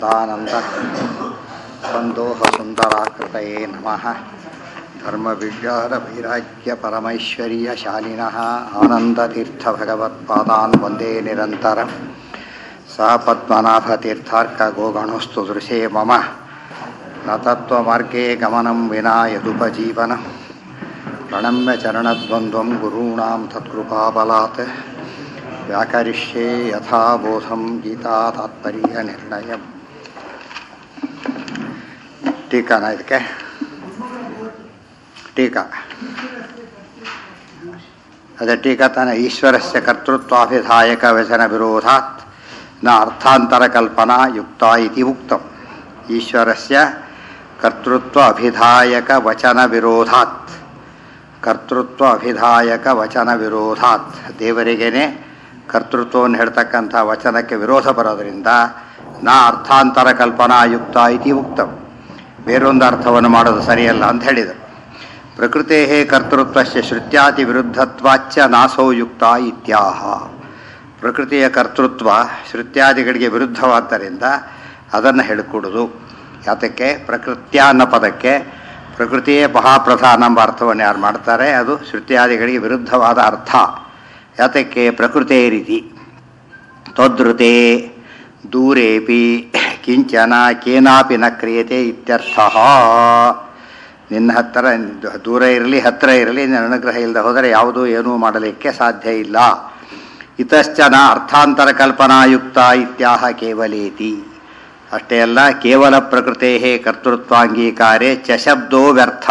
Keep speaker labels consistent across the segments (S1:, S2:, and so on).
S1: दानन्द बन्धोहसुन्दराकृतये नमः धर्मविज्ञानवैराग्यपरमैश्वर्यशालिनः आनन्दतीर्थभगवत्पादान् वन्दे निरन्तरं स पद्मनाभतीर्थार्कगोगणोस्तु दृशे मम न तत्त्वमार्गे गमनं विना यदुपजीवनं प्रणम्य चरणद्वन्द्वं गुरूणां तत्कृपाबलात् व्याकरिष्ये यथा बोधं गीता तात्पर्यनिर्णयम् ಟೀಕಾನ ಇದಕ್ಕೆ ಟೀಕಾ ಅದೇ ಟೀಕಾ ತಾನೇ ಈಶ್ವರಸ್ಯ ಕರ್ತೃತ್ವಾಭಿಧಾಯಕ ವಚನ ವಿರೋಧಾತ್ ನ ಅರ್ಥಾಂತರ ಕಲ್ಪನಾ ಯುಕ್ತ ಇತಿ ಉಕ್ತಂ ಈಶ್ವರಸ್ಯ ಕರ್ತೃತ್ವ ಅಭಿಧಾಯಕ ವಚನ ವಿರೋಧಾತ್ ಕರ್ತೃತ್ವ ಅಭಿಧಾಯಕ ವಚನ ವಿರೋಧಾತ್ ದೇವರಿಗೇನೆ ಕರ್ತೃತ್ವವನ್ನು ಹೇಳ್ತಕ್ಕಂಥ ವಚನಕ್ಕೆ ವಿರೋಧ ಬರೋದರಿಂದ ನಾ ಅರ್ಥಾಂತರ ಕಲ್ಪನಾ ಯುಕ್ತ ಇತಿ ಉಕ್ತಂ ಬೇರೊಂದು ಅರ್ಥವನ್ನು ಮಾಡೋದು ಸರಿಯಲ್ಲ ಅಂತ ಹೇಳಿದರು ಪ್ರಕೃತೇ ಕರ್ತೃತ್ವಸ್ಯ ಶ್ರುತ್ಯಾತಿ ವಿರುದ್ಧತ್ವಾಚ್ಚ ನಾಸೋ ಯುಕ್ತ ಇತ್ಯಾಹ ಪ್ರಕೃತಿಯ ಕರ್ತೃತ್ವ ಶ್ರುತ್ಯಾದಿಗಳಿಗೆ ವಿರುದ್ಧವಾದ್ದರಿಂದ ಅದನ್ನು ಹೇಳಿಕೊಡುದು ಯಾತಕ್ಕೆ ಪ್ರಕೃತ್ಯ ಅನ್ನೋ ಪದಕ್ಕೆ ಪ್ರಕೃತಿಯೇ ಮಹಾಪ್ರಧಾನ ಎಂಬ ಅರ್ಥವನ್ನು ಯಾರು ಮಾಡ್ತಾರೆ ಅದು ಶ್ರುತ್ಯಾದಿಗಳಿಗೆ ವಿರುದ್ಧವಾದ ಅರ್ಥ ಯಾತಕ್ಕೆ ಪ್ರಕೃತೇ ರೀತಿ ತ್ವದೃತೆ ದೂರೇಪಿ ಕಿಂಚನ ಕೇನಾಪಿ ನ ಕ್ರಿಯತೆ ಇತ್ಯರ್ಥ ನಿನ್ನ ಹತ್ತಿರ ದೂರ ಇರಲಿ ಹತ್ತಿರ ಇರಲಿ ನಿನ್ನ ಅನುಗ್ರಹ ಇಲ್ಲದೆ ಹೋದರೆ ಯಾವುದೂ ಏನೂ ಮಾಡಲಿಕ್ಕೆ ಸಾಧ್ಯ ಇಲ್ಲ ಇತಶ್ಚನ ಅರ್ಥಾಂತರ ಕಲ್ಪನಾಯುಕ್ತ ಇತ್ಯಾಹ ಕೇವಲೇತಿ ಅಷ್ಟೇ ಅಲ್ಲ ಕೇವಲ ಪ್ರಕೃತೇ ಕರ್ತೃತ್ವಾಂಗೀಕಾರೆ ಚಶಬ್ದೋ ವ್ಯರ್ಥ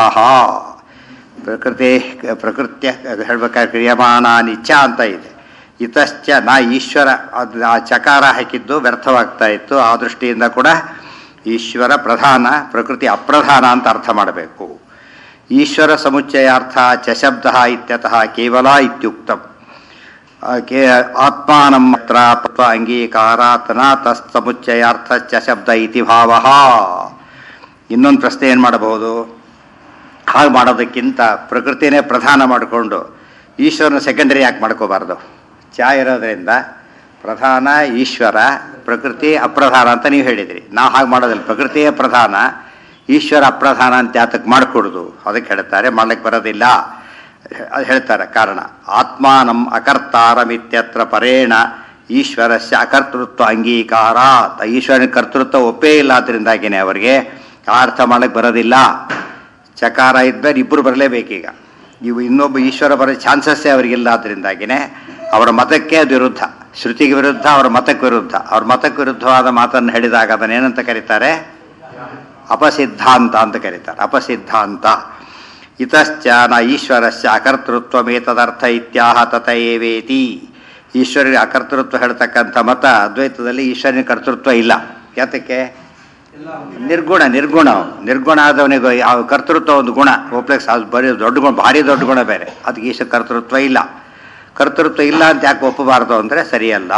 S1: ಪ್ರಕೃತಿ ಪ್ರಕೃತ್ಯ ಹೇಳ್ಬೇಕಾದ್ರೆ ಕ್ರಿಯಮಾನಾನಿಚ್ಛ ಅಂತ ಇದೆ ಇತಶ್ಚ ನಾ ಈಶ್ವರ ಅದು ಆ ಚಕಾರ ಹಾಕಿದ್ದು ವ್ಯರ್ಥವಾಗ್ತಾ ಇತ್ತು ಆ ದೃಷ್ಟಿಯಿಂದ ಕೂಡ ಈಶ್ವರ ಪ್ರಧಾನ ಪ್ರಕೃತಿ ಅಪ್ರಧಾನ ಅಂತ ಅರ್ಥ ಮಾಡಬೇಕು ಈಶ್ವರ ಸಮುಚ್ಚಯಾರ್ಥ ಚಶಬ್ದ ಇತ್ಯತಃ ಕೇವಲ ಇತ್ಯುಕ್ತಂ ಕೇ ಆತ್ಮಾನಂ ಮಾತ್ರ ಪತ್ವ ಅಂಗೀಕಾರಾತ್ ನ ತತ್ಸಮುಚ್ಚಯಾರ್ಥ ಚಶಬ್ದ ಇತಿ ಭಾವ ಇನ್ನೊಂದು ಪ್ರಶ್ನೆ ಏನು ಮಾಡಬಹುದು ಹಾಗೆ ಮಾಡೋದಕ್ಕಿಂತ ಪ್ರಕೃತಿನೇ ಪ್ರಧಾನ ಮಾಡಿಕೊಂಡು ಈಶ್ವರನ ಸೆಕೆಂಡರಿ ಯಾಕೆ ಮಾಡ್ಕೋಬಾರ್ದು ಚಾ ಇರೋದ್ರಿಂದ ಪ್ರಧಾನ ಈಶ್ವರ ಪ್ರಕೃತಿ ಅಪ್ರಧಾನ ಅಂತ ನೀವು ಹೇಳಿದಿರಿ ನಾವು ಹಾಗೆ ಮಾಡೋದಿಲ್ಲ ಪ್ರಕೃತಿಯೇ ಪ್ರಧಾನ ಈಶ್ವರ ಅಪ್ರಧಾನ ಅಂತ ಯಾತಕ್ಕೆ ಮಾಡಿಕೊಡುದು ಅದಕ್ಕೆ ಹೇಳ್ತಾರೆ ಮಾಡ್ಲಿಕ್ಕೆ ಬರೋದಿಲ್ಲ ಅದು ಹೇಳ್ತಾರೆ ಕಾರಣ ಆತ್ಮಾನಂ ಅಕರ್ತಾರಮಿತ್ಯತ್ರ ಪರೇಣ ಈಶ್ವರಸ್ಯ ಅಕರ್ತೃತ್ವ ಅಂಗೀಕಾರ ಈಶ್ವರನ ಕರ್ತೃತ್ವ ಒಪ್ಪೇ ಇಲ್ಲ ಅದರಿಂದಾಗಿನೇ ಅವರಿಗೆ ಆ ಅರ್ಥ ಮಾಡಕ್ಕೆ ಬರೋದಿಲ್ಲ ಚಕಾರ ಇದ್ದರೆ ಇಬ್ಬರು ಬರಲೇಬೇಕೀಗ ಇವು ಇನ್ನೊಬ್ಬ ಈಶ್ವರ ಬರೋ ಚಾನ್ಸಸ್ಸೇ ಅವರಿಗಿಲ್ಲ ಅದರಿಂದಾಗಿನೇ ಅವರ ಮತಕ್ಕೆ ಅದು ವಿರುದ್ಧ ಶ್ರುತಿಗೆ ವಿರುದ್ಧ ಅವರ ಮತಕ್ಕೆ ವಿರುದ್ಧ ಅವ್ರ ಮತಕ್ಕೆ ವಿರುದ್ಧವಾದ ಮಾತನ್ನು ಹೇಳಿದಾಗ ಅದನ್ನೇನಂತ ಕರೀತಾರೆ ಅಪಸಿದ್ಧಾಂತ ಅಂತ ಕರೀತಾರೆ ಅಪಸಿದ್ಧಾಂತ ಇತಶ್ಚ ನ ಈಶ್ವರಸ್ಯ ಅಕರ್ತೃತ್ವಮೇತದರ್ಥ ಇತ್ಯಾಹ ತತ ಏವೇತಿ ಈಶ್ವರಿಗೆ ಅಕರ್ತೃತ್ವ ಹೇಳ್ತಕ್ಕಂಥ ಮತ ಅದ್ವೈತದಲ್ಲಿ ಈಶ್ವರನ ಕರ್ತೃತ್ವ ಇಲ್ಲ ಯಾತಕ್ಕೆ ನಿರ್ಗುಣ ನಿರ್ಗುಣ ನಿರ್ಗುಣ ಆದವನಿಗೆ ಯಾವ ಕರ್ತೃತ್ವ ಒಂದು ಗುಣ ಒಪ್ಲೆಕ್ಸ್ ಅದು ಬರೀ ದೊಡ್ಡ ಗುಣ ಭಾರಿ ದೊಡ್ಡ ಗುಣ ಬೇರೆ ಅದಕ್ಕೆ ಈಶ್ವರ ಕರ್ತೃತ್ವ ಇಲ್ಲ ಕರ್ತೃತ್ವ ಇಲ್ಲ ಅಂತ ಯಾಕೆ ಒಪ್ಪಬಾರ್ದು ಅಂದರೆ ಸರಿಯಲ್ಲ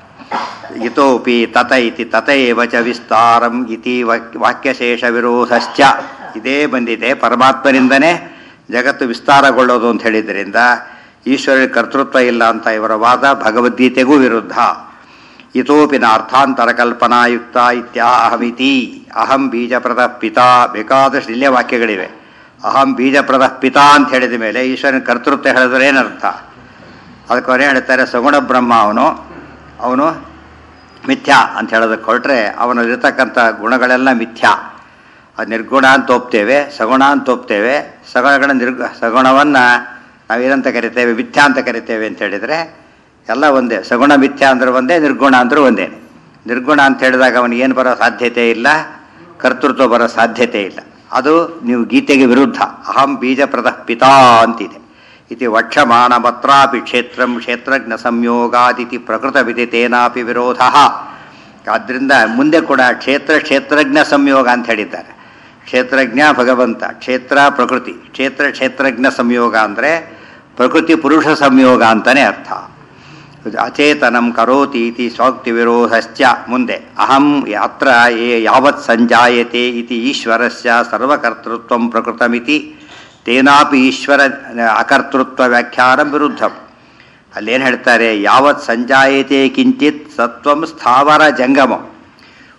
S1: ಇತೋಪಿ ತತ ಇತಿ ತತ ಏವ ಚ ವಿಸ್ತಾರಂ ಇತಿ ವಾಕ್ಯಶೇಷ ವಿರೋಧಶ್ಚ ಇದೇ ಬಂದಿದೆ ಪರಮಾತ್ಮನಿಂದನೇ ಜಗತ್ತು ವಿಸ್ತಾರಗೊಳ್ಳೋದು ಅಂತ ಹೇಳಿದ್ರಿಂದ ಈಶ್ವರ ಕರ್ತೃತ್ವ ಇಲ್ಲ ಅಂತ ಇವರ ವಾದ ಭಗವದ್ಗೀತೆಗೂ ವಿರುದ್ಧ ಇತೋಪಿ ನ ಅರ್ಥಾಂತರ ಕಲ್ಪನಾಯುಕ್ತ ಇತ್ಯಾಹಮಿತಿ ಅಹಂ ಬೀಜಪ್ರದ ಪಿತಾ ಬೇಕಾದಷ್ಟು ಇಲ್ಲೇ ವಾಕ್ಯಗಳಿವೆ ಅಹಂ ಬೀಜಪ್ರದ ಪಿತಾ ಅಂತ ಹೇಳಿದ ಮೇಲೆ ಈಶ್ವರನ ಕರ್ತೃತ್ವ ಹೇಳಿದ್ರೆ ಏನರ್ಥ ಅದಕ್ಕೆ ಅವರೇ ಹೇಳ್ತಾರೆ ಸಗುಣ ಬ್ರಹ್ಮ ಅವನು ಅವನು ಮಿಥ್ಯಾ ಅಂತ ಹೇಳೋದಕ್ಕೆ ಹೊರಟ್ರೆ ಅವನಲ್ಲಿರ್ತಕ್ಕಂಥ ಗುಣಗಳೆಲ್ಲ ಮಿಥ್ಯಾ ಅದು ನಿರ್ಗುಣ ಅಂತ ಒಪ್ತೇವೆ ಸಗುಣ ಅಂತ ಒಪ್ತೇವೆ ಸಗುಣಗಳ ನಿರ್ಗು ಸಗುಣವನ್ನು ನಾವೇನಂತ ಕರಿತೇವೆ ಮಿಥ್ಯಾ ಅಂತ ಕರಿತೇವೆ ಅಂತ ಹೇಳಿದರೆ ಎಲ್ಲ ಒಂದೇ ಸಗುಣ ಮಿಥ್ಯಾ ಅಂದ್ರೆ ಒಂದೇ ನಿರ್ಗುಣ ಅಂದರೂ ಒಂದೇ ನಿರ್ಗುಣ ಅಂತ ಹೇಳಿದಾಗ ಅವನಿಗೆ ಏನು ಬರೋ ಸಾಧ್ಯತೆ ಇಲ್ಲ ಕರ್ತೃತ್ವ ಬರೋ ಸಾಧ್ಯತೆ ಇಲ್ಲ ಅದು ನೀವು ಗೀತೆಗೆ ವಿರುದ್ಧ ಅಹಂ ಬೀಜಪ್ರದ ಪಿತಾ ಅಂತಿದೆ ಇತಿ ವಕ್ಷಮಾನ ಮತ್ರಾಪಿ ಕ್ಷೇತ್ರಂ ಕ್ಷೇತ್ರಜ್ಞ ಸಂಯೋಗಾದಿತಿ ಪ್ರಕೃತ ವಿದಿತೇನಾಪಿ ವಿರೋಧ ಆದ್ದರಿಂದ ಮುಂದೆ ಕೂಡ ಕ್ಷೇತ್ರ ಕ್ಷೇತ್ರಜ್ಞ ಸಂಯೋಗ ಅಂತ ಹೇಳಿದ್ದಾರೆ ಕ್ಷೇತ್ರಜ್ಞ ಭಗವಂತ ಕ್ಷೇತ್ರ ಪ್ರಕೃತಿ ಕ್ಷೇತ್ರ ಕ್ಷೇತ್ರಜ್ಞ ಸಂಯೋಗ ಅಂದರೆ ಪ್ರಕೃತಿ ಪುರುಷ ಸಂಯೋಗ ಅಂತಲೇ ಅರ್ಥ ಅಚೇತನಂ ಕರೋತಿ ಇತಿ ಸ್ವಕ್ತಿ ವಿರೋಧಶ್ಚ ಮುಂದೆ ಅಹಂ ಯಾತ್ರ ಯಾವತ್ ಸಂಜಾಯತೆ ಇತಿ ಈಶ್ವರಸ್ಯ ಸರ್ವಕರ್ತೃತ್ವ ಪ್ರಕೃತಮಿತಿ ತೇನಾಪಿ ಈಶ್ವರ ಅಕರ್ತೃತ್ವ ವ್ಯಾಖ್ಯಾನ ವಿರುದ್ಧಂ ಅಲ್ಲೇನು ಹೇಳ್ತಾರೆ ಯಾವತ್ ಸಂಜಾಯತೆ ಕಿಂಚಿತ್ ಸತ್ವಂ ಸ್ಥಾವರ ಜಂಗಮಂ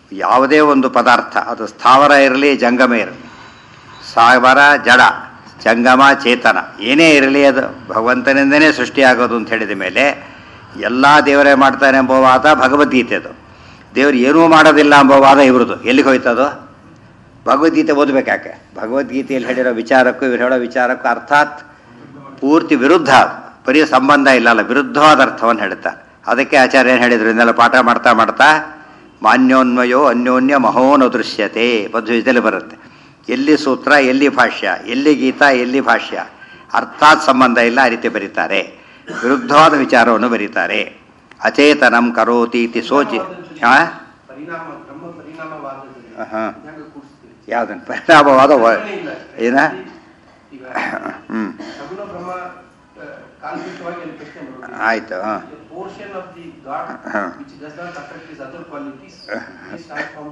S1: ಯಾವುದೇ ಒಂದು ಪದಾರ್ಥ ಅದು ಸ್ಥಾವರ ಇರಲಿ ಜಂಗಮ ಇರಲಿ ಸಾವರ ಜಡ ಜಂಗಮ ಚೇತನ ಏನೇ ಇರಲಿ ಅದು ಭಗವಂತನಿಂದನೇ ಸೃಷ್ಟಿಯಾಗೋದು ಅಂತ ಹೇಳಿದ ಮೇಲೆ ಎಲ್ಲ ದೇವರೇ ಮಾಡ್ತಾನೆ ಎಂಬ ವಾದ ಭಗವದ್ಗೀತೆ ಅದು ದೇವರು ಏನೂ ಮಾಡೋದಿಲ್ಲ ಎಂಬ ವಾದ ಇವ್ರದ್ದು ಎಲ್ಲಿಗೆ ಹೋಯ್ತದು ಭಗವದ್ಗೀತೆ ಓದಬೇಕು ಯಾಕೆ ಭಗವದ್ಗೀತೆಯಲ್ಲಿ ಹೇಳಿರೋ ವಿಚಾರಕ್ಕೂ ಇವ್ರು ಹೇಳೋ ವಿಚಾರಕ್ಕೂ ಅರ್ಥಾತ್ ಪೂರ್ತಿ ವಿರುದ್ಧ ಅದು. ಬರೀ ಸಂಬಂಧ ಇಲ್ಲ ಅಲ್ಲ ವಿರುದ್ಧವಾದ ಅರ್ಥವನ್ನು ಹೇಳ್ತಾರೆ ಅದಕ್ಕೆ ಆಚಾರ್ಯ ಏನು ಹೇಳಿದ್ರು ಇದನ್ನೆಲ್ಲ ಪಾಠ ಮಾಡ್ತಾ ಮಾಡ್ತಾ ಮಾನ್ಯೋನ್ವಯೋ ಅನ್ಯೋನ್ಯ ಮಹೋನ ದೃಶ್ಯತೆ ಮಧ್ವಿದ್ಯದಲ್ಲಿ ಬರುತ್ತೆ ಎಲ್ಲಿ ಸೂತ್ರ ಎಲ್ಲಿ ಭಾಷ್ಯ ಎಲ್ಲಿ ಗೀತಾ ಎಲ್ಲಿ ಭಾಷ್ಯ ಅರ್ಥಾತ್ ಸಂಬಂಧ ಇಲ್ಲ ಆ ರೀತಿ ಬರೀತಾರೆ ವಿರುದ್ಧವಾದ ವಿಚಾರವನ್ನು ಬರೀತಾರೆ ಅಚೇತನಂ ಕರೋತಿ ಇತಿ ಸೋಚಿ ಹಾಂ
S2: ಪರಿಣಾಮ ಬ್ರಹ್ಮ ಪರಿಣಾಮವಾದದಲ್ಲಿ
S1: ಹಾಂ
S2: ಹೆಂಗೆ ಕೂಡಿಸ್ತೀವಿ
S1: ಯಾವುದನ್ನು ಪರಿಣಾಮವಾದ ವ- ಏನ
S2: ಈಗ
S1: ಹ್ಞೂ
S2: ಸಗುಣ ಬ್ರಹ್ಮ ಆ, ಕಾಲ್ಪಿತವಾಗಿ ಅಲ್ಲಿ ಪ್ರಶ್ನೆ ಬರುತ್ತೆ
S1: ಆಯಿತು ಹಾಂ
S2: ಪೋರ್ಷನ್ ಆಫ್ ದಿ ಗಾಡ್
S1: ಹಾ.
S2: Which does not affect is other qualities is transform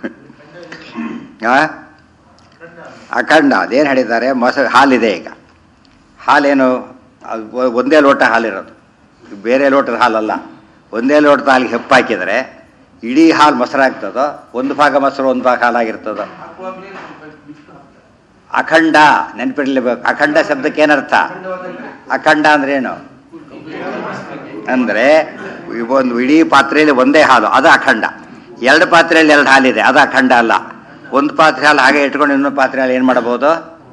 S1: ಹಾಂ ಅಖಂಡ ಅದೇನು ಹೇಳಿದ್ದಾರೆ ಮೊಸರು ಹಾಲಿದೆ ಈಗ ಹಾಲೇನು ಅದು ಒ- ಒಂದೇ ಲೋಟ ಹಾಲಿರೋದು ಬೇರೆ ಲೋಟದ ಹಾಲಲ್ಲ ಒಂದೇ ಲೋಟದ ಹಾಲಿಗೆ ಹೆಪ್ಪು ಹಾಕಿದರೆ ಇಡೀ ಹಾಲು ಮೊಸರಾಗ್ತದೋ ಒಂದು ಭಾಗ ಮೊಸರು ಒಂದು ಭಾಗ ಹಾಲಾಗಿರ್ತದೋ
S2: ಹಾಕುವಾಗಲೇ ಸ್ವಲ್ಪ ಬಿಟ್ಟು ಹಾಕ್ತಾರೆ
S1: ಅಖಂಡ ನೆನಪಿರ್ಲೇಬೇಕು ಅಖಂಡ ಶಬ್ದಕ್ಕೆ ಏನರ್ಥ ಅಖಂಡ ಅಂದ್ರೆ ಏನು ಅಂದರೆ ಒಂದು ಇಡೀ ಪಾತ್ರೆಯಲ್ಲಿ ಒಂದೇ ಹಾಲು ಅದು ಅಖಂಡ ಎರಡು ಪಾತ್ರೆಯಲ್ಲಿ ಎರಡು ಹಾಲಿದೆ ಅದು ಅಖಂಡ ಅಲ್ಲ ಒಂದು ಪಾತ್ರೆ ಹಾಲು ಹಾಗೆ ಇಟ್ಕೊಂಡು ಇನ್ನೊಂದು ಪಾತ್ರೆ ಹಾಲು ಏನು ಮಾಡಬಹುದು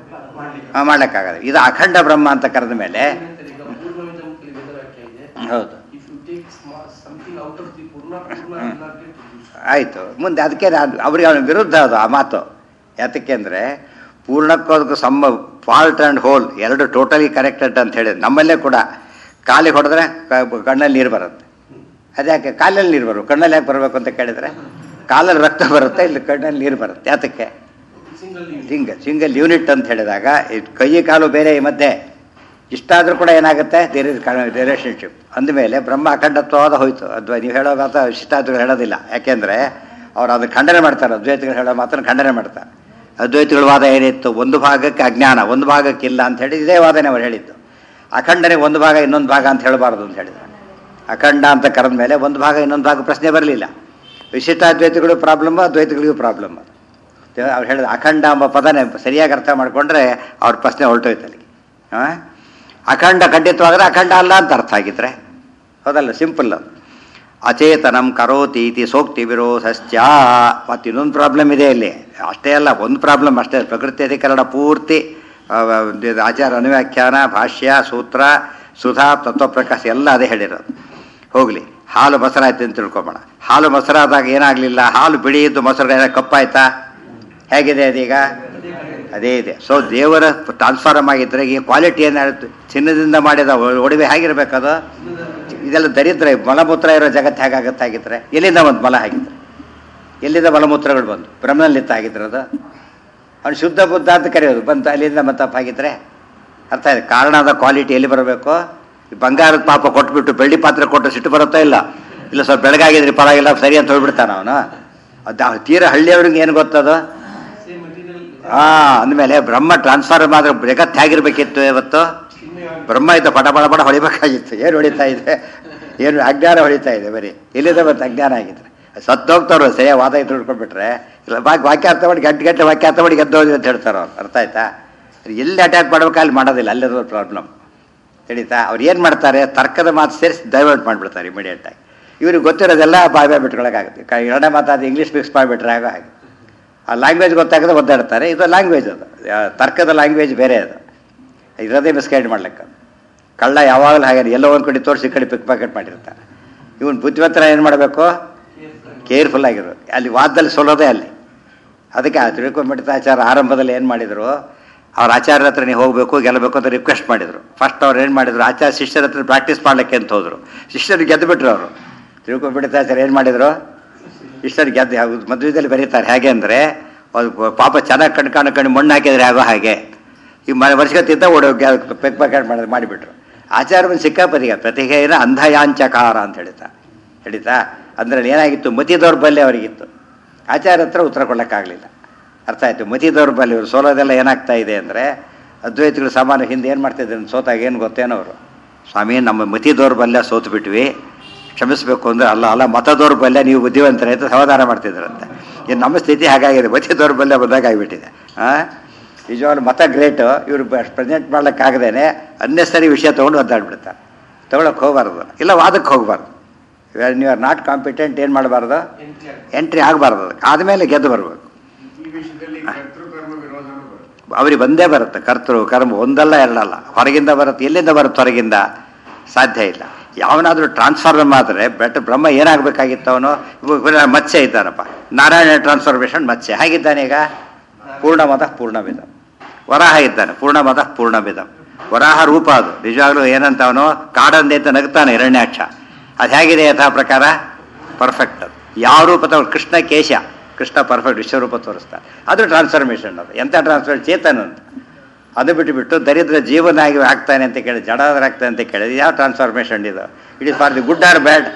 S1: ಹಾಂ ಮಾಡ್ಲಿಕ್ಕಾಗಲ್ಲ ಇದು ಅಖಂಡ ಬ್ರಹ್ಮ ಅಂತ ಕರೆದ ಮೇಲೆ
S2: ಈಗ ಪೂರ್ಣವಿದ ಮುಖ್ಯ ವೇದ ವಾಕ್ಯ ಇದೆ
S1: ಹೌದು
S2: if you take something out of the ಪೂರ್ಣ ಪೂರ್ಣ will not get produced.
S1: ಆಯಿತು ಮುಂದೆ ಅದಕ್ಕೆ ನಾನು ಅವ್ರಿಗೆ ಅವನ ವಿರುದ್ಧ ಅದು ಆ ಮಾತು ಯಾತಕ್ಕೆ ಅಂದರೆ ಪೂರ್ಣಕ್ಕೂ ಅದಕ್ಕೂ ಸಮ್ಮ ಫಾಲ್ಟ್ ಆ್ಯಂಡ್ ಹೋಲ್ ಎರಡು ಟೋಟಲಿ ಕರೆಕ್ಟೆಡ್ ಅಂತ ಹೇಳಿದ್ರು ನಮ್ಮಲ್ಲೇ ಕೂಡ ಕಾಲಿಗೆ ಹೊಡೆದ್ರೆ ಕ- ಕಣ್ಣಲ್ಲಿ ನೀರು ಬರುತ್ತೆ ಅದ್ಯಾಕೆ ಕಾಲಲ್ಲಿ ನೀರು ಬರು ಕಣ್ಣಲ್ಲಿ ಯಾಕೆ ಬರಬೇಕು ಅಂತ ಕೇಳಿದರೆ ಕಾಲಲ್ಲಿ ರಕ್ತ ಬರುತ್ತೆ ಇಲ್ಲಿ ಕಣ್ಣಲ್ಲಿ ನೀರು ಬರುತ್ತೆ ಯಾತಕ್ಕೆ
S2: Single unit.
S1: Single single unit ಅಂತ ಹೇಳಿದಾಗ ಈ ಕೈ ಕಾಲು ಬೇರೆ ಈ ಮಧ್ಯೆ ಇಷ್ಟಾದರೂ ಕೂಡ ಏನಾಗುತ್ತೆ ದೇರ್ ಇಸ್ ರಿಲೇಷನ್ಶಿಪ್ ಅಂದಮೇಲೆ ಬ್ರಹ್ಮ ಅಖಂಡತ್ವವಾದ ಹೋಯ್ತು ಅಥವಾ ನೀವು ಹೇಳೋ ಮಾತು ಶಿಷ್ಟಾದ್ಗಳು ಹೇಳೋದಿಲ್ಲ ಯಾಕೆಂದರೆ ಅವ್ರು ಅದನ್ನು ಖಂಡನೆ ಮಾಡ್ತಾರೆ ಅದ್ವೈತಗಳು ಹೇಳೋ ಮಾತನ್ನು ಖಂಡನೆ ಮಾಡ್ತಾರೆ ಅದ್ವೈತಗಳ ವಾದ ಏನಿತ್ತು ಒಂದು ಭಾಗಕ್ಕೆ ಅಜ್ಞಾನ ಒಂದು ಭಾಗಕ್ಕೆ ಇಲ್ಲ ಅಂತ ಹೇಳಿ ಇದೇ ವಾದನೆ ಅವ್ರು ಹೇಳಿದ್ದು ಅಖಂಡನೆ ಒಂದು ಭಾಗ ಇನ್ನೊಂದು ಭಾಗ ಅಂತ ಹೇಳಬಾರ್ದು ಅಂತ ಹೇಳಿದ್ರು ಅಖಂಡ ಅಂತ ಕರೆದ ಮೇಲೆ ಒಂದು ಭಾಗ ಇನ್ನೊಂದು ಭಾಗ ಪ್ರಶ್ನೆ ಬರಲಿಲ್ಲ ವಿಶಿಷ್ಟಾದ್ವೈತಗಳು ಪ್ರಾಬ್ಲಮ್ ಅದ್ವೈತಗಳಿಗೂ ಪ್ರಾಬ್ಲಮ್ ಅದು ದೇವ- ಅವ್ರು ಹೇಳಿದ ಅಖಂಡ ಎಂಬ ಪದನೇ ಸರಿಯಾಗಿ ಅರ್ಥ ಮಾಡಿಕೊಂಡ್ರೆ ಅವ್ರ ಪ್ರಶ್ನೆ ಹೊರಟೋಯ್ತು ಅಲ್ಲಿಗೆ ಹಾಂ ಅಖಂಡ ಖಂಡಿತವಾದರೆ ಅಖಂಡ ಅಲ್ಲ ಅಂತ ಅರ್ಥ ಆಗಿದ್ರೆ ಹೌದಲ್ಲ ಸಿಂಪಲ್ ಅದು ಅಚೇತನಂ ಕರೋತಿ ಇತಿ ಸೋಕ್ತಿ ವಿರೋಧಶ್ಚ ಮತ್ತು ಇನ್ನೊಂದು ಪ್ರಾಬ್ಲಮ್ ಇದೆ ಇಲ್ಲಿ ಅಷ್ಟೇ ಅಲ್ಲ ಒಂದು ಪ್ರಾಬ್ಲಮ್ ಅಷ್ಟೇ ಪ್ರಕೃತಿ ಅಧಿಕರಣ ಪೂರ್ತಿ ಆ, ಇದು ಆಚಾರ ಅನುವ್ಯಾಖ್ಯಾನ ಭಾಷ್ಯ ಸೂತ್ರ ಸುಧಾ ತತ್ವಪ್ರಕಾಶ ಎಲ್ಲ ಅದೇ ಹೇಳಿರೋದು ಹೋಗಲಿ ಹಾಲು ಮೊಸರಾಯ್ತು ಅಂತ ತಿಳ್ಕೊಬೋಣ ಹಾಲು ಮೊಸರಾದಾಗ ಏನಾಗಲಿಲ್ಲ ಹಾಲು ಬಿಳಿ ಇದ್ದು ಮೊಸರು ಏನಾದ್ರು ಕಪ್ಪಾಯ್ತಾ ಹೇಗಿದೆ ಅದೀಗ ಅದೇ ಇದೆ ಸೊ ದೇವರ ಟ್ರಾನ್ಸ್ಫಾರ್ಮ್ ಆಗಿದ್ದರೆ ಈ ಕ್ವಾಲಿಟಿ ಏನಾಗುತ್ತೆ ಚಿನ್ನದಿಂದ ಮಾಡಿದ ಒ- ಒಡವೆ ಹೇಗಿರ್ಬೇಕದು ಇದೆಲ್ಲ ದರಿದ್ರ ಮಲಮೂತ್ರ ಇರೋ ಜಗತ್ತು ಹೇಗಾಗತ್ತೆ ಆಗಿದ್ರೆ ಎಲ್ಲಿಂದ ಬಂತು ಮಲ ಹಾಗಿದ್ರೆ ಎಲ್ಲಿಂದ ಮಲಮೂತ್ರಗಳು ಬಂದು ಬ್ರಹ್ಮನಲ್ಲಿತ್ತ ಆಗಿದ್ರೆ ಅದು ಅವ್ನು ಶುದ್ಧ ಬುದ್ಧ ಅಂತ ಕರೆಯೋದು ಬಂತು ಅಲ್ಲಿಂದ ಮತ್ತಪ್ಪ ಆಗಿದ್ರೆ ಅರ್ಥ ಇದೆ ಕಾರಣದ ಕ್ವಾಲಿಟಿ ಎಲ್ಲಿ ಬರಬೇಕು ಈ ಬಂಗಾರದ ಪಾಪ ಕೊಟ್ಬಿಟ್ಟು ಬೆಳ್ಳಿ ಪಾತ್ರೆ ಕೊಟ್ಟು ಸಿಟ್ಟು ಬರುತ್ತಾ ಇಲ್ಲ ಇಲ್ಲ ಸ್ವಲ್ಪ ಬೆಳಗಾಗಿದ್ರಿ ಪರವಾಗಿಲ್ಲ ಸರಿ ಅಂತ ಹೋಗ್ಬಿಡ್ತಾನ ಅವನು ಅದು ತೀರ ಹಳ್ಳಿಯವ್ರಿಗೆ ಏನು ಗೊತ್ತದು
S2: Same material
S1: ಆ ಅಂದಮೇಲೆ ಬ್ರಹ್ಮ ಟ್ರಾನ್ಸ್ಫಾರ್ಮ್ ಆದ್ರೆ ಜಗತ್ತು ಹೇಗಿರ್ಬೇಕಿತ್ತು ಇವತ್ತು
S2: ಚಿನ್ಮಯವಾಗಿ
S1: ಬ್ರಹ್ಮ ಇದ್ದ ಪಟ ಪಟ ಪಟ ಹೊಡಿಬೇಕಾಗಿತ್ತು ಏನು ಹೊಡಿತಾ ಇದೆ ಏನು ಅಜ್ಞಾನ ಹೊಡಿತಾ ಇದೆ ಬರೀ ಎಲ್ಲಿದೆ ಮತ್ತೆ ಅಜ್ಞಾನ ಆಗಿದ್ರೆ ಸತ್ತೋಗ್ತಾರೋ ಸರಿಯ ವಾದ ಇದು ಹಿಡ್ಕೊಂಡ್ಬಿಟ್ರೆ ಇಲ್ಲ ಬಾಕಿ ವಾಕ್ಯ ಅರ್ಥ ಮಾಡಿ ಗಂಟೆ ಗಂಟೆ ವಾಕ್ಯ ಅರ್ಥ ಮಾಡಿ ಗೆದ್ದೋದ್ವಿ ಅಂತ ಹೇಳ್ತಾರೆ ಅವ್ರು ಅರ್ಥ ಆಯ್ತಾ ಎಲ್ಲಿ ಅಟ್ಯಾಕ್ ಮಾಡ್ಬೇಕು ಅಲ್ಲಿ ಮಾಡೋದಿಲ್ಲ ಅಲ್ಲಿರೋ ಪ್ರಾಬ್ಲಮ್ ತಿಳಿತಾ ಅವ್ರು ಏನು ಮಾಡ್ತಾರೆ ತರ್ಕದ ಮಾತು ಸೇರಿಸಿ ಡೈವರ್ಟ್ ಮಾಡಿಬಿಡ್ತಾರೆ ಇಮಿಡಿಯೇಟಾಗಿ ಇವ್ರಿಗೆ ಗೊತ್ತಿರೋದೆಲ್ಲ ಬಾಯ್ ಬಾಯ್ ಬಿಟ್ಕೊಳಕ್ಕಾಗುತ್ತೆ ಕ- ಎರಡನೇ ಮಾತಾದ ಇಂಗ್ಲೀಷ್ ಮಿಕ್ಸ್ ಮಾಡಿಬಿಟ್ರೆ ಆಗೋ ಹಾಗೆ ಆ ಲ್ಯಾಂಗ್ವೇಜ್ ಗೊತ್ತಾಗದೆ ಒದ್ದಾಡ್ತಾರೆ ಇದು ಲ್ಯಾಂಗ್ವೇಜ್ ಅದು ಆ, ತರ್ಕದ ಲ್ಯಾಂಗ್ವೇಜ್ ಬೇರೆ ಅದು ಇರೋದೇ ಮಿಸ್ಗೈಡ್ ಮಾಡ್ಲಿಕ್ಕೆ ಕಳ್ಳ ಯಾವಾಗಲೂ ಹಾಗೆ ಎಲ್ಲೋ ಒಂದು ಕಡೆ ತೋರಿಸಿ ಈ ಕಡೆ ಪಿಕ್ ಪಾಕೆಟ್ ಮಾಡಿರ್ತಾನೆ ಇವನು ಬುದ್ಧಿವಂತರ ಏನು ಮಾಡಬೇಕು ಕೇರ್ಫುಲ್ ಆಗಿರು ಅಲ್ಲಿ ವಾದದಲ್ಲಿ ಸೋಲೋದೇ ಅಲ್ಲಿ ಅದಕ್ಕೆ ಆ ತಿಳ್ಕೊಂಬಿಡ್ತಾಚಾರ ಆರಂಭದಲ್ಲಿ ಏನು ಮಾಡಿದರು ಅವ್ರ ಆಚಾರ್ಯರ ಹತ್ರ ನೀವು ಹೋಗಬೇಕು ಗೆಲ್ಲಬೇಕು ಅಂತ ರಿಕ್ವೆಸ್ಟ್ ಮಾಡಿದರು ಫಸ್ಟ್ ಅವ್ರು ಏನು ಮಾಡಿದರು ಆಚಾರ್ಯ ಶಿಷ್ಯರ ಹತ್ರ ಪ್ರಾಕ್ಟೀಸ್ ಮಾಡ್ಲಿಕ್ಕೆ ಅಂತ ಹೋದರು ಶಿಷ್ಯರು ಗೆದ್ದು ಬಿಟ್ರು ಅವರು ತಿಳ್ಕೊಂಬಿಡ್ತಾಚಾರ ಏನು ಮಾಡಿದರು ಶಿಷ್ಯರು ಗೆದ್ದು ಯಾವ- ಮದುವೆದಲ್ಲಿ ಬರೀತಾರೆ ಹೇಗೆ ಅಂದರೆ ಪಾಪ ಚೆನ್ನಾಗಿ ಕಣ್ ಕಣ್ಣು ಕಣ್ಣು ಮಣ್ಣು ಹಾಕಿದ್ರೆ ಆಗೋ ಹಾಗೆ ಈ ಮ ವರ್ಷಗತ್ತಿದ್ದ ಓಡೋ ಪೆಕ್ ಪ್ಯಾಕೆಟ್ ಮಾಡಿ ಮಾಡಿಬಿಟ್ರು ಆಚಾರ ಬಂದು ಸಿಕ್ಕಾಪತಿಗೆ ಪ್ರತಿಹೇನ ಅಂಧಯಾಂಚಕಾರ ಅಂತ ಹೇಳ್ತಾ ಹೇಳಿತಾ ಅಂದ್ರೆ ಏನಾಗಿತ್ತು ಮತಿ ದೌರ್ಬಲ್ಯ ಅವರಿಗಿತ್ತು ಆಚಾರ ಹತ್ರ ಉತ್ತರ ಕೊಡೋಕ್ಕಾಗಲಿಲ್ಲ ಅರ್ಥ ಆಯಿತು ಮತಿ ದೌರ್ಬಲ್ಯ ಇವರು ಸೋಲೋದೆಲ್ಲ ಏನಾಗ್ತಾ ಇದೆ ಅಂದರೆ ಅದ್ವೈತಗಳು ಸಾಮಾನ್ಯ ಹಿಂದೆ ಏನು ಮಾಡ್ತಿದ್ರು ಸೋತಾಗ ಏನು ಗೊತ್ತೇನೋ ಅವರು ಸ್ವಾಮಿ ನಮ್ಮ ಮತಿ ದೌರ್ಬಲ್ಯ ಸೋತು ಬಿಟ್ವಿ ಕ್ಷಮಿಸಬೇಕು ಅಂದ್ರೆ ಅಲ್ಲ ಅಲ್ಲ ಮತ ದೌರ್ಬಲ್ಯ ನೀವು ಬುದ್ಧಿವಂತರೇ ಅಂತ ಸಮಾಧಾನ ಮಾಡ್ತಿದ್ರಂತೆ ಇನ್ನು ನಮ್ಮ ಸ್ಥಿತಿ ಹಾಗಾಗಿದೆ ಮತ ದೌರ್ಬಲ್ಯ ಬಂದಾಗ ಆಗಿಬಿಟ್ಟಿದೆ ಹಾಂ ನಿಜವಾಗ್ಲೂ ಮತ ಗ್ರೇಟ್ ಇವರು ಪ್ರೆಸೆಂಟ್ ಮಾಡ್ಲಿಕ್ಕಾಗದೇನೆ ಅನ್ನೆಸರಿ ವಿಷಯ ತೊಗೊಂಡು ಒದ್ದಾಡ್ಬಿಡ್ತಾರೆ ತೊಗೊಳಕ್ಕೆ ಹೋಗಬಾರ್ದು ಇಲ್ಲ ವಾದಕ್ಕೆ ಹೋಗಬಾರ್ದು ನೀವು ಆರ್ ನಾಟ್ ಕಾಂಪಿಟೆಂಟ್ ಏನು ಮಾಡಬಾರ್ದು
S2: ಎಂಟ್ರಿ ಆಗುತ್ತೆ.
S1: ಎಂಟ್ರಿ ಆಗಬಾರ್ದು ಅದಕ್ಕೆ ಆದಮೇಲೆ ಗೆದ್ದು ಬರಬೇಕು
S3: ಈ ವಿಷಯದಲ್ಲಿ ಕರ್ತೃಕರ್ಮ ವಿರೋಧನೂ ಬರುತ್ತೆ
S1: ಅವ್ರಿಗೆ ಬಂದೇ ಬರುತ್ತೆ ಕರ್ತೃ ಕರ್ಮ ಒಂದಲ್ಲ ಎರಡಲ್ಲ ಹೊರಗಿಂದ ಬರುತ್ತೆ ಎಲ್ಲಿಂದ ಬರುತ್ತೆ ಹೊರಗಿಂದ ಸಾಧ್ಯ ಇಲ್ಲ ಯಾವನಾದರೂ ಟ್ರಾನ್ಸ್ಫಾರ್ಮರ್ ಆದರೆ ಬೆಟ್ ಬ್ರಹ್ಮ ಏನಾಗಬೇಕಾಗಿತ್ತು ಅವನು ಇವಾಗ ಮತ್ಸ್ಯ ಇದ್ದಾನಪ್ಪ ನಾರಾಯಣ ಟ್ರಾನ್ಸ್ಫಾರ್ಮೇಷನ್ ಮತ್ಸ್ಯ ಹೇಗಿದ್ದಾನೆ ಈಗ ಪೂರ್ಣಮದ ಪೂರ್ಣವಿದ ವರಾಹ ಇದ್ದಾನೆ ಪೂರ್ಣಮದ ಪೂರ್ಣವಿದ ವರಾಹ ರೂಪ ಅದು ನಿಜವಾಗ್ಲೂ ಏನಂತ ಅವನು ಕಾಡಂದೆ ಅಂತ ನಗ್ತಾನೆ ಹಿರಣ್ಯಾಕ್ಷ ಅದು ಹೇಗಿದೆ ಯಥಾ ಪ್ರಕಾರ ಪರ್ಫೆಕ್ಟ್ ಅದು ಯಾವ ರೂಪ ತಗೊಂಡು ಕೃಷ್ಣ ಕೇಶ ಕೃಷ್ಣ ಪರ್ಫೆಕ್ಟ್ ವಿಶ್ವರೂಪ ತೋರಿಸ್ತಾನೆ ಅದು ಟ್ರಾನ್ಸ್ಫಾರ್ಮೇಷನ್ ಅದು ಎಂಥ ಟ್ರಾನ್ಸ್ಫರ್ ಚೇತನ ಅಂತ ಅದು ಬಿಟ್ಟುಬಿಟ್ಟು ದರಿದ್ರ ಜೀವನ ಆಗಿ ಆಗ್ತಾನೆ ಅಂತ ಕೇಳಿ ಜಡಾದ್ರ ಆಗ್ತಾನೆ ಅಂತ ಕೇಳಿದ್ರೆ ಯಾವ ಟ್ರಾನ್ಸ್ಫಾರ್ಮೇಷನ್ ಇದು it is for the good or bad